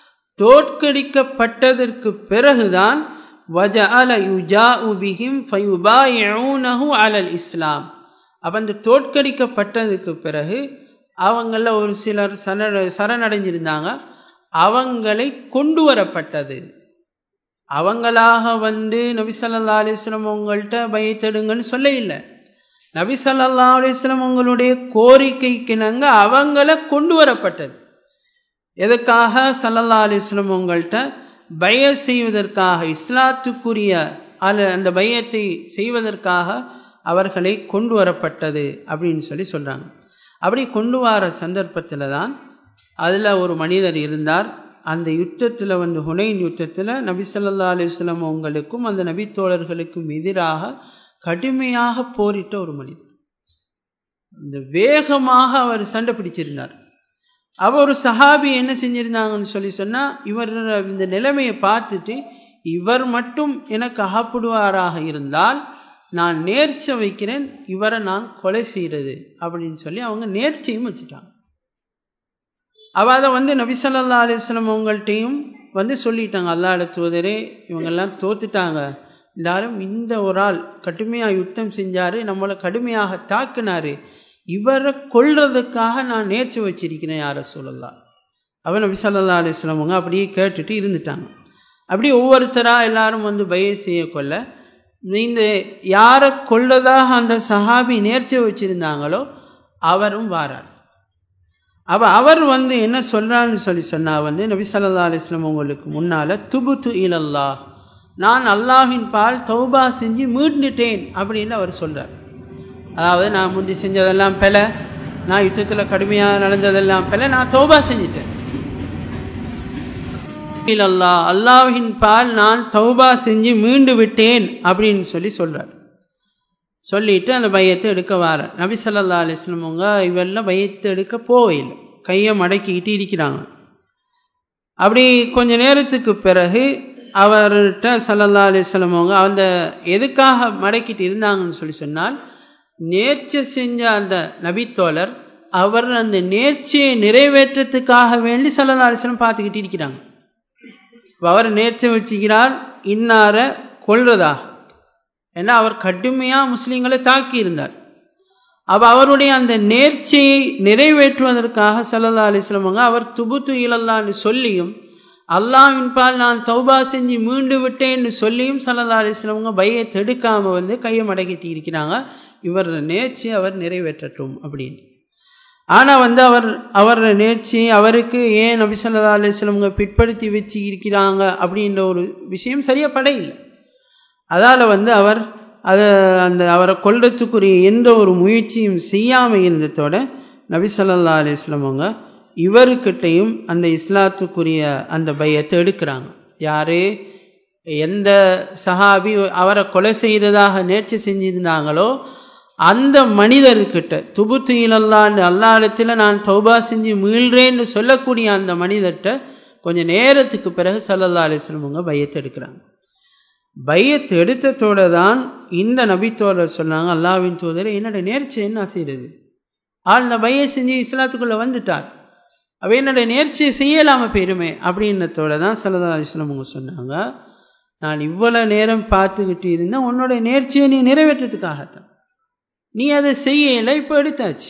தோற்கடிக்கப்பட்டதற்கு பிறகுதான் வஜ அல யுஜா உபிஹிம் ஃபயுபாயூனஹு அலல் இஸ்லாம் அப்போ அந்த தோற்கடிக்கப்பட்டதுக்கு பிறகு அவங்கள ஒரு சிலர் சரண சரணடைஞ்சிருந்தாங்க அவங்களை கொண்டு வரப்பட்டது அவங்களாக வந்து நபிசல்லா அலிஸ்லம் உங்கள்கிட்ட பயத்தெடுங்கன்னு சொல்ல இல்லை நபிசல்லா அலிஸ்லம் உங்களுடைய கோரிக்கைக்கு நாங்க அவங்கள கொண்டு வரப்பட்டது எதுக்காக சல்லல்லா அலிஸ்லம் உங்கள்கிட்ட பய செய்வதற்காக இஸ்லாத்துக்குரிய அல அந்த பயத்தை செய்வதற்காக அவர்களை கொண்டு வரப்பட்டது அப்படின்னு சொல்லி சொல்றாங்க அப்படி கொண்டு வர சந்தர்ப்பத்தில் தான் அதில் ஒரு மனிதர் இருந்தார் அந்த யுத்தத்தில் வந்து ஹுனைன் யுத்தத்தில் நபி சொல்லா அலிஸ்லாம் அவங்களுக்கும் அந்த நபித்தோழர்களுக்கும் எதிராக கடுமையாக போரிட்ட ஒரு மனிதர் இந்த வேகமாக அவர் சண்டை பிடிச்சிருந்தார் அவர் ஒரு சஹாபி என்ன செஞ்சிருந்தாங்கன்னு சொல்லி சொன்னால் இவர் இந்த நிலைமையை பார்த்துட்டு இவர் மட்டும் எனக்கு அகப்படுவாராக இருந்தால் நான் நேர்ச்சை வைக்கிறேன் இவரை நான் கொலை செய்கிறது அப்படின்னு சொல்லி அவங்க நேர்ச்சையும் வச்சுட்டாங்க அவ அதை வந்து நபிசல்லா அலிஸ்லம் அவங்கள்ட்டையும் வந்து சொல்லிட்டாங்க அல்லாட தூதரே இவங்கெல்லாம் தோத்துட்டாங்க இருந்தாலும் இந்த ஒரு ஆள் கடுமையாக யுத்தம் செஞ்சாரு நம்மளை கடுமையாக தாக்குனாரு இவரை கொள்றதுக்காக நான் நேர்ச்சி வச்சிருக்கிறேன் யார சொல்லலாம் அவன் நபி சல்லா அலிஸ்லாம் அவங்க அப்படியே கேட்டுட்டு இருந்துட்டாங்க அப்படி ஒவ்வொருத்தராக எல்லாரும் வந்து பய செய்ய கொள்ள இந்த யாரை கொள்ளதாக அந்த சஹாபி நேர்ச்சி வச்சிருந்தாங்களோ அவரும் வாரார் அப்ப அவர் வந்து என்ன சொல்றான்னு சொல்லி சொன்னா வந்து நபி ஸல்லல்லாஹு அலைஹி வஸல்லம் உங்களுக்கு முன்னால துபுத்து இலல்லா நான் அல்லாஹ்வின் பால் தௌபா செஞ்சு மீண்டுட்டேன் அப்படின்னு அவர் சொல்றார் அதாவது நான் முந்தி செஞ்சதெல்லாம் பெல நான் யுத்தத்தில் கடுமையாக நடந்ததெல்லாம் பெல நான் தௌபா செஞ்சிட்டேன் இல்லல்லா அல்லாஹ்வின் பால் நான் தௌபா செஞ்சு மீண்டு விட்டேன் அப்படின்னு சொல்லி சொல்றார் சொல்லிட்டு அந்த பையத்தை எடுக்க வார நபி ஸல்லல்லாஹு அலைஹி வஸல்லம் அவங்க இவெல்லாம் பையத்தை எடுக்க போவையில்லை கையை மடக்கிக்கிட்டு இருக்கிறாங்க அப்படி கொஞ்ச நேரத்துக்கு பிறகு அவர்கிட்ட ஸல்லல்லாஹு அலைஹி வஸல்லம் அவங்க அந்த எதுக்காக மடக்கிட்டு இருந்தாங்கன்னு சொல்லி சொன்னால் நேர்ச்சி செஞ்ச அந்த நபித்தோழர் அவர் அந்த நேர்ச்சியை நிறைவேற்றத்துக்காக வேண்டி ஸல்லல்லாஹு அலைஹி வஸல்லம் பார்த்துக்கிட்டு இருக்கிறாங்க இப்ப அவர் நேர்ச்சி வச்சுக்கிறார் இன்னார கொள்றதா ஏன்னா அவர் கடுமையாக முஸ்லீம்களை தாக்கி இருந்தார் அப்ப அவருடைய அந்த நேர்ச்சியை நிறைவேற்றுவதற்காக சல்லல்லா அலிஸ்லமங்க அவர் துபுத்து இலல்லான்னு சொல்லியும் அல்லாஹ்வின் பால் நான் தௌபா செஞ்சு மீண்டு விட்டேன்னு சொல்லியும் சல்லல்லா அலிஸ்லமங்க பையத்தை எடுக்காம வந்து கையை மடக்கிட்டு இருக்கிறாங்க இவர் நேர்ச்சி அவர் நிறைவேற்றட்டும் அப்படின்னு ஆனா வந்து அவர் அவர் நேர்ச்சி அவருக்கு ஏன் நபி சொல்லா அலிஸ்லமங்க பிற்படுத்தி வச்சு இருக்கிறாங்க அப்படின்ற ஒரு விஷயம் சரியா படையில்லை அதால வந்து அவர் அதை அந்த அவரை கொல்றதுக்குரிய எந்த ஒரு முயற்சியும் செய்யாமல் இருந்ததோட நபி சொல்லா அலிஸ்லமங்க இவருக்கிட்டையும் அந்த இஸ்லாத்துக்குரிய அந்த பையத்தை எடுக்கிறாங்க யாரு எந்த சஹாபி அவரை கொலை செய்ததாக நேர்ச்சி செஞ்சிருந்தாங்களோ அந்த மனிதர்கிட்ட துபுத்து இலல்லான்னு அல்லாடத்தில் நான் தௌபா செஞ்சு மீள்றேன்னு சொல்லக்கூடிய அந்த மனிதர்கிட்ட கொஞ்சம் நேரத்துக்கு பிறகு சல்லல்லா அலிஸ்லமங்க பையத்தை எடுக்கிறாங்க பையத்தை எடுத்ததோட தான் இந்த நபித்தோழர் சொன்னாங்க அல்லாவின் தூதர் என்னோட நேர்ச்சி என்ன செய்யறது ஆள் இந்த பைய செஞ்சு இஸ்லாத்துக்குள்ள வந்துட்டார் அவ என்னோட நேர்ச்சியை செய்யலாம பெருமை அப்படின்னத்தோட தான் சல்லல்லா அலிஸ்லம் அவங்க சொன்னாங்க நான் இவ்வளவு நேரம் பார்த்துக்கிட்டு இருந்தேன் உன்னோட நேர்ச்சியை நீ நிறைவேற்றத்துக்காகத்தான் நீ அதை செய்யலை இப்போ எடுத்தாச்சு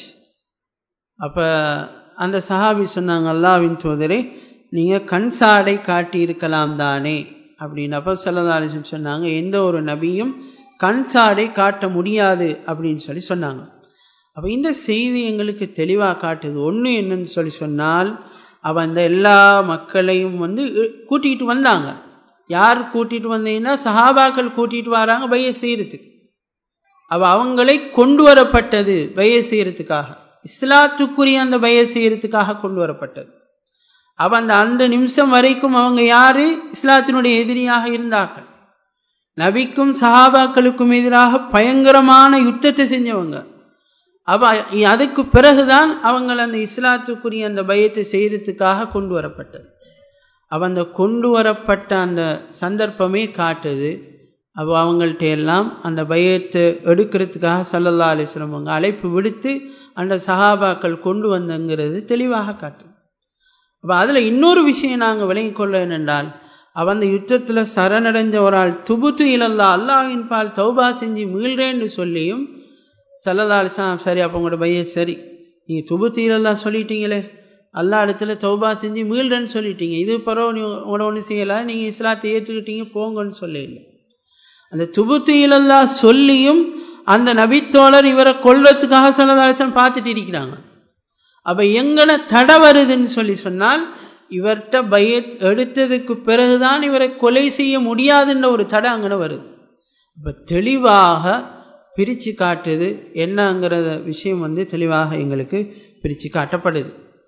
அப்ப அந்த சஹாபி சொன்னாங்க அல்லாவின் தூதரே நீங்க கண் சாடை காட்டி இருக்கலாம் தானே அப்படின்னு அப்போ சல்லதாலிசம் சொன்னாங்க எந்த ஒரு நபியும் கண் சாடை காட்ட முடியாது அப்படின்னு சொல்லி சொன்னாங்க அப்போ இந்த செய்தி எங்களுக்கு தெளிவாக காட்டுது ஒன்று என்னன்னு சொல்லி சொன்னால் அவ அந்த எல்லா மக்களையும் வந்து கூட்டிகிட்டு வந்தாங்க யார் கூட்டிகிட்டு வந்தீங்கன்னா சஹாபாக்கள் கூட்டிகிட்டு வராங்க பைய செய்யறதுக்கு அவ அவங்களை கொண்டு வரப்பட்டது பைய செய்யறதுக்காக இஸ்லாத்துக்குரிய அந்த பைய செய்யறதுக்காக கொண்டு வரப்பட்டது அவ அந்த அந்த நிமிஷம் வரைக்கும் அவங்க யாரு இஸ்லாத்தினுடைய எதிரியாக இருந்தார்கள் நபிக்கும் சஹாபாக்களுக்கும் எதிராக பயங்கரமான யுத்தத்தை செஞ்சவங்க அவ அதுக்கு பிறகுதான் அவங்க அந்த இஸ்லாத்துக்குரிய அந்த பயத்தை செய்யறதுக்காக கொண்டு வரப்பட்டது அவ அந்த கொண்டு வரப்பட்ட அந்த சந்தர்ப்பமே காட்டுது அப்போ அவங்கள்ட்ட எல்லாம் அந்த பயத்தை எடுக்கிறதுக்காக சல்லல்லா அலிஸ்லம் அவங்க அழைப்பு விடுத்து அந்த சஹாபாக்கள் கொண்டு வந்தங்கிறது தெளிவாக காட்டுது அப்போ அதில் இன்னொரு விஷயம் நாங்கள் விளங்கிக் கொள்ள என்னென்றால் அவன் அந்த யுத்தத்தில் சரணடைஞ்ச ஒரு ஆள் துபுத்து இலல்லா அல்லாவின் பால் தௌபா செஞ்சு மீள்றேன்னு சொல்லியும் சல்லல்லா அலிஸ்லாம் சரி அப்போ உங்களோட பைய சரி நீங்கள் துபுத்து இலல்லா சொல்லிட்டீங்களே அல்லா இடத்துல தௌபா செஞ்சு மீள்றேன்னு சொல்லிட்டீங்க இது பரவ நீ உங்களோட ஒன்றும் செய்யலை நீங்கள் இஸ்லாத்தை ஏற்றுக்கிட்டீங்க போங்கன்னு சொல்லல அந்த துபுத்து இலல்லா சொல்லியும் அந்த நபித்தோழர் இவரை கொல்றதுக்காக சல்லல்லா அலிஸ்லாம் பார்த்துட்டு இருக்கிறாங்க அப்ப எங்களை தடை வருதுன்னு சொல்லி சொன்னால் இவர்கிட்ட பய எடுத்ததுக்கு பிறகுதான் இவரை கொலை செய்ய முடியாதுன்ற ஒரு தடை அங்கே வருது இப்ப தெளிவாக பிரித்து காட்டுது என்னங்கிற விஷயம் வந்து தெளிவாக எங்களுக்கு பிரித்து காட்டப்படுது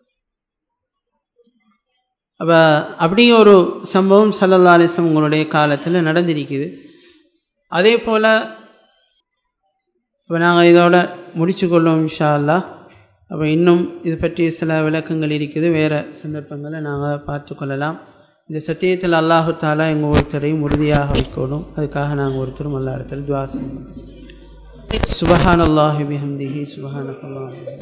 அப்ப அப்படி ஒரு சம்பவம் சல்லல்லா அலிஸ்லம் உங்களுடைய காலத்தில் நடந்திருக்குது அதே போல இப்போ நாங்கள் இதோட முடிச்சு கொள்வோம் இன்ஷா அல்லா அப்போ இன்னும் இது பற்றி சில விளக்கங்கள் இருக்குது வேறு சந்தர்ப்பங்களை நாங்கள் பார்த்து கொள்ளலாம் இந்த சத்தியத்தில் அல்லாஹு தாலா எங்கள் ஒருத்தரையும் உறுதியாக வைக்கணும் அதுக்காக நாங்கள் ஒருத்தரும் அல்லா இடத்துல துவா செய்யணும் சுபஹான் அல்லாஹி பிஹம்திஹி சுபஹான் அல்லாஹ்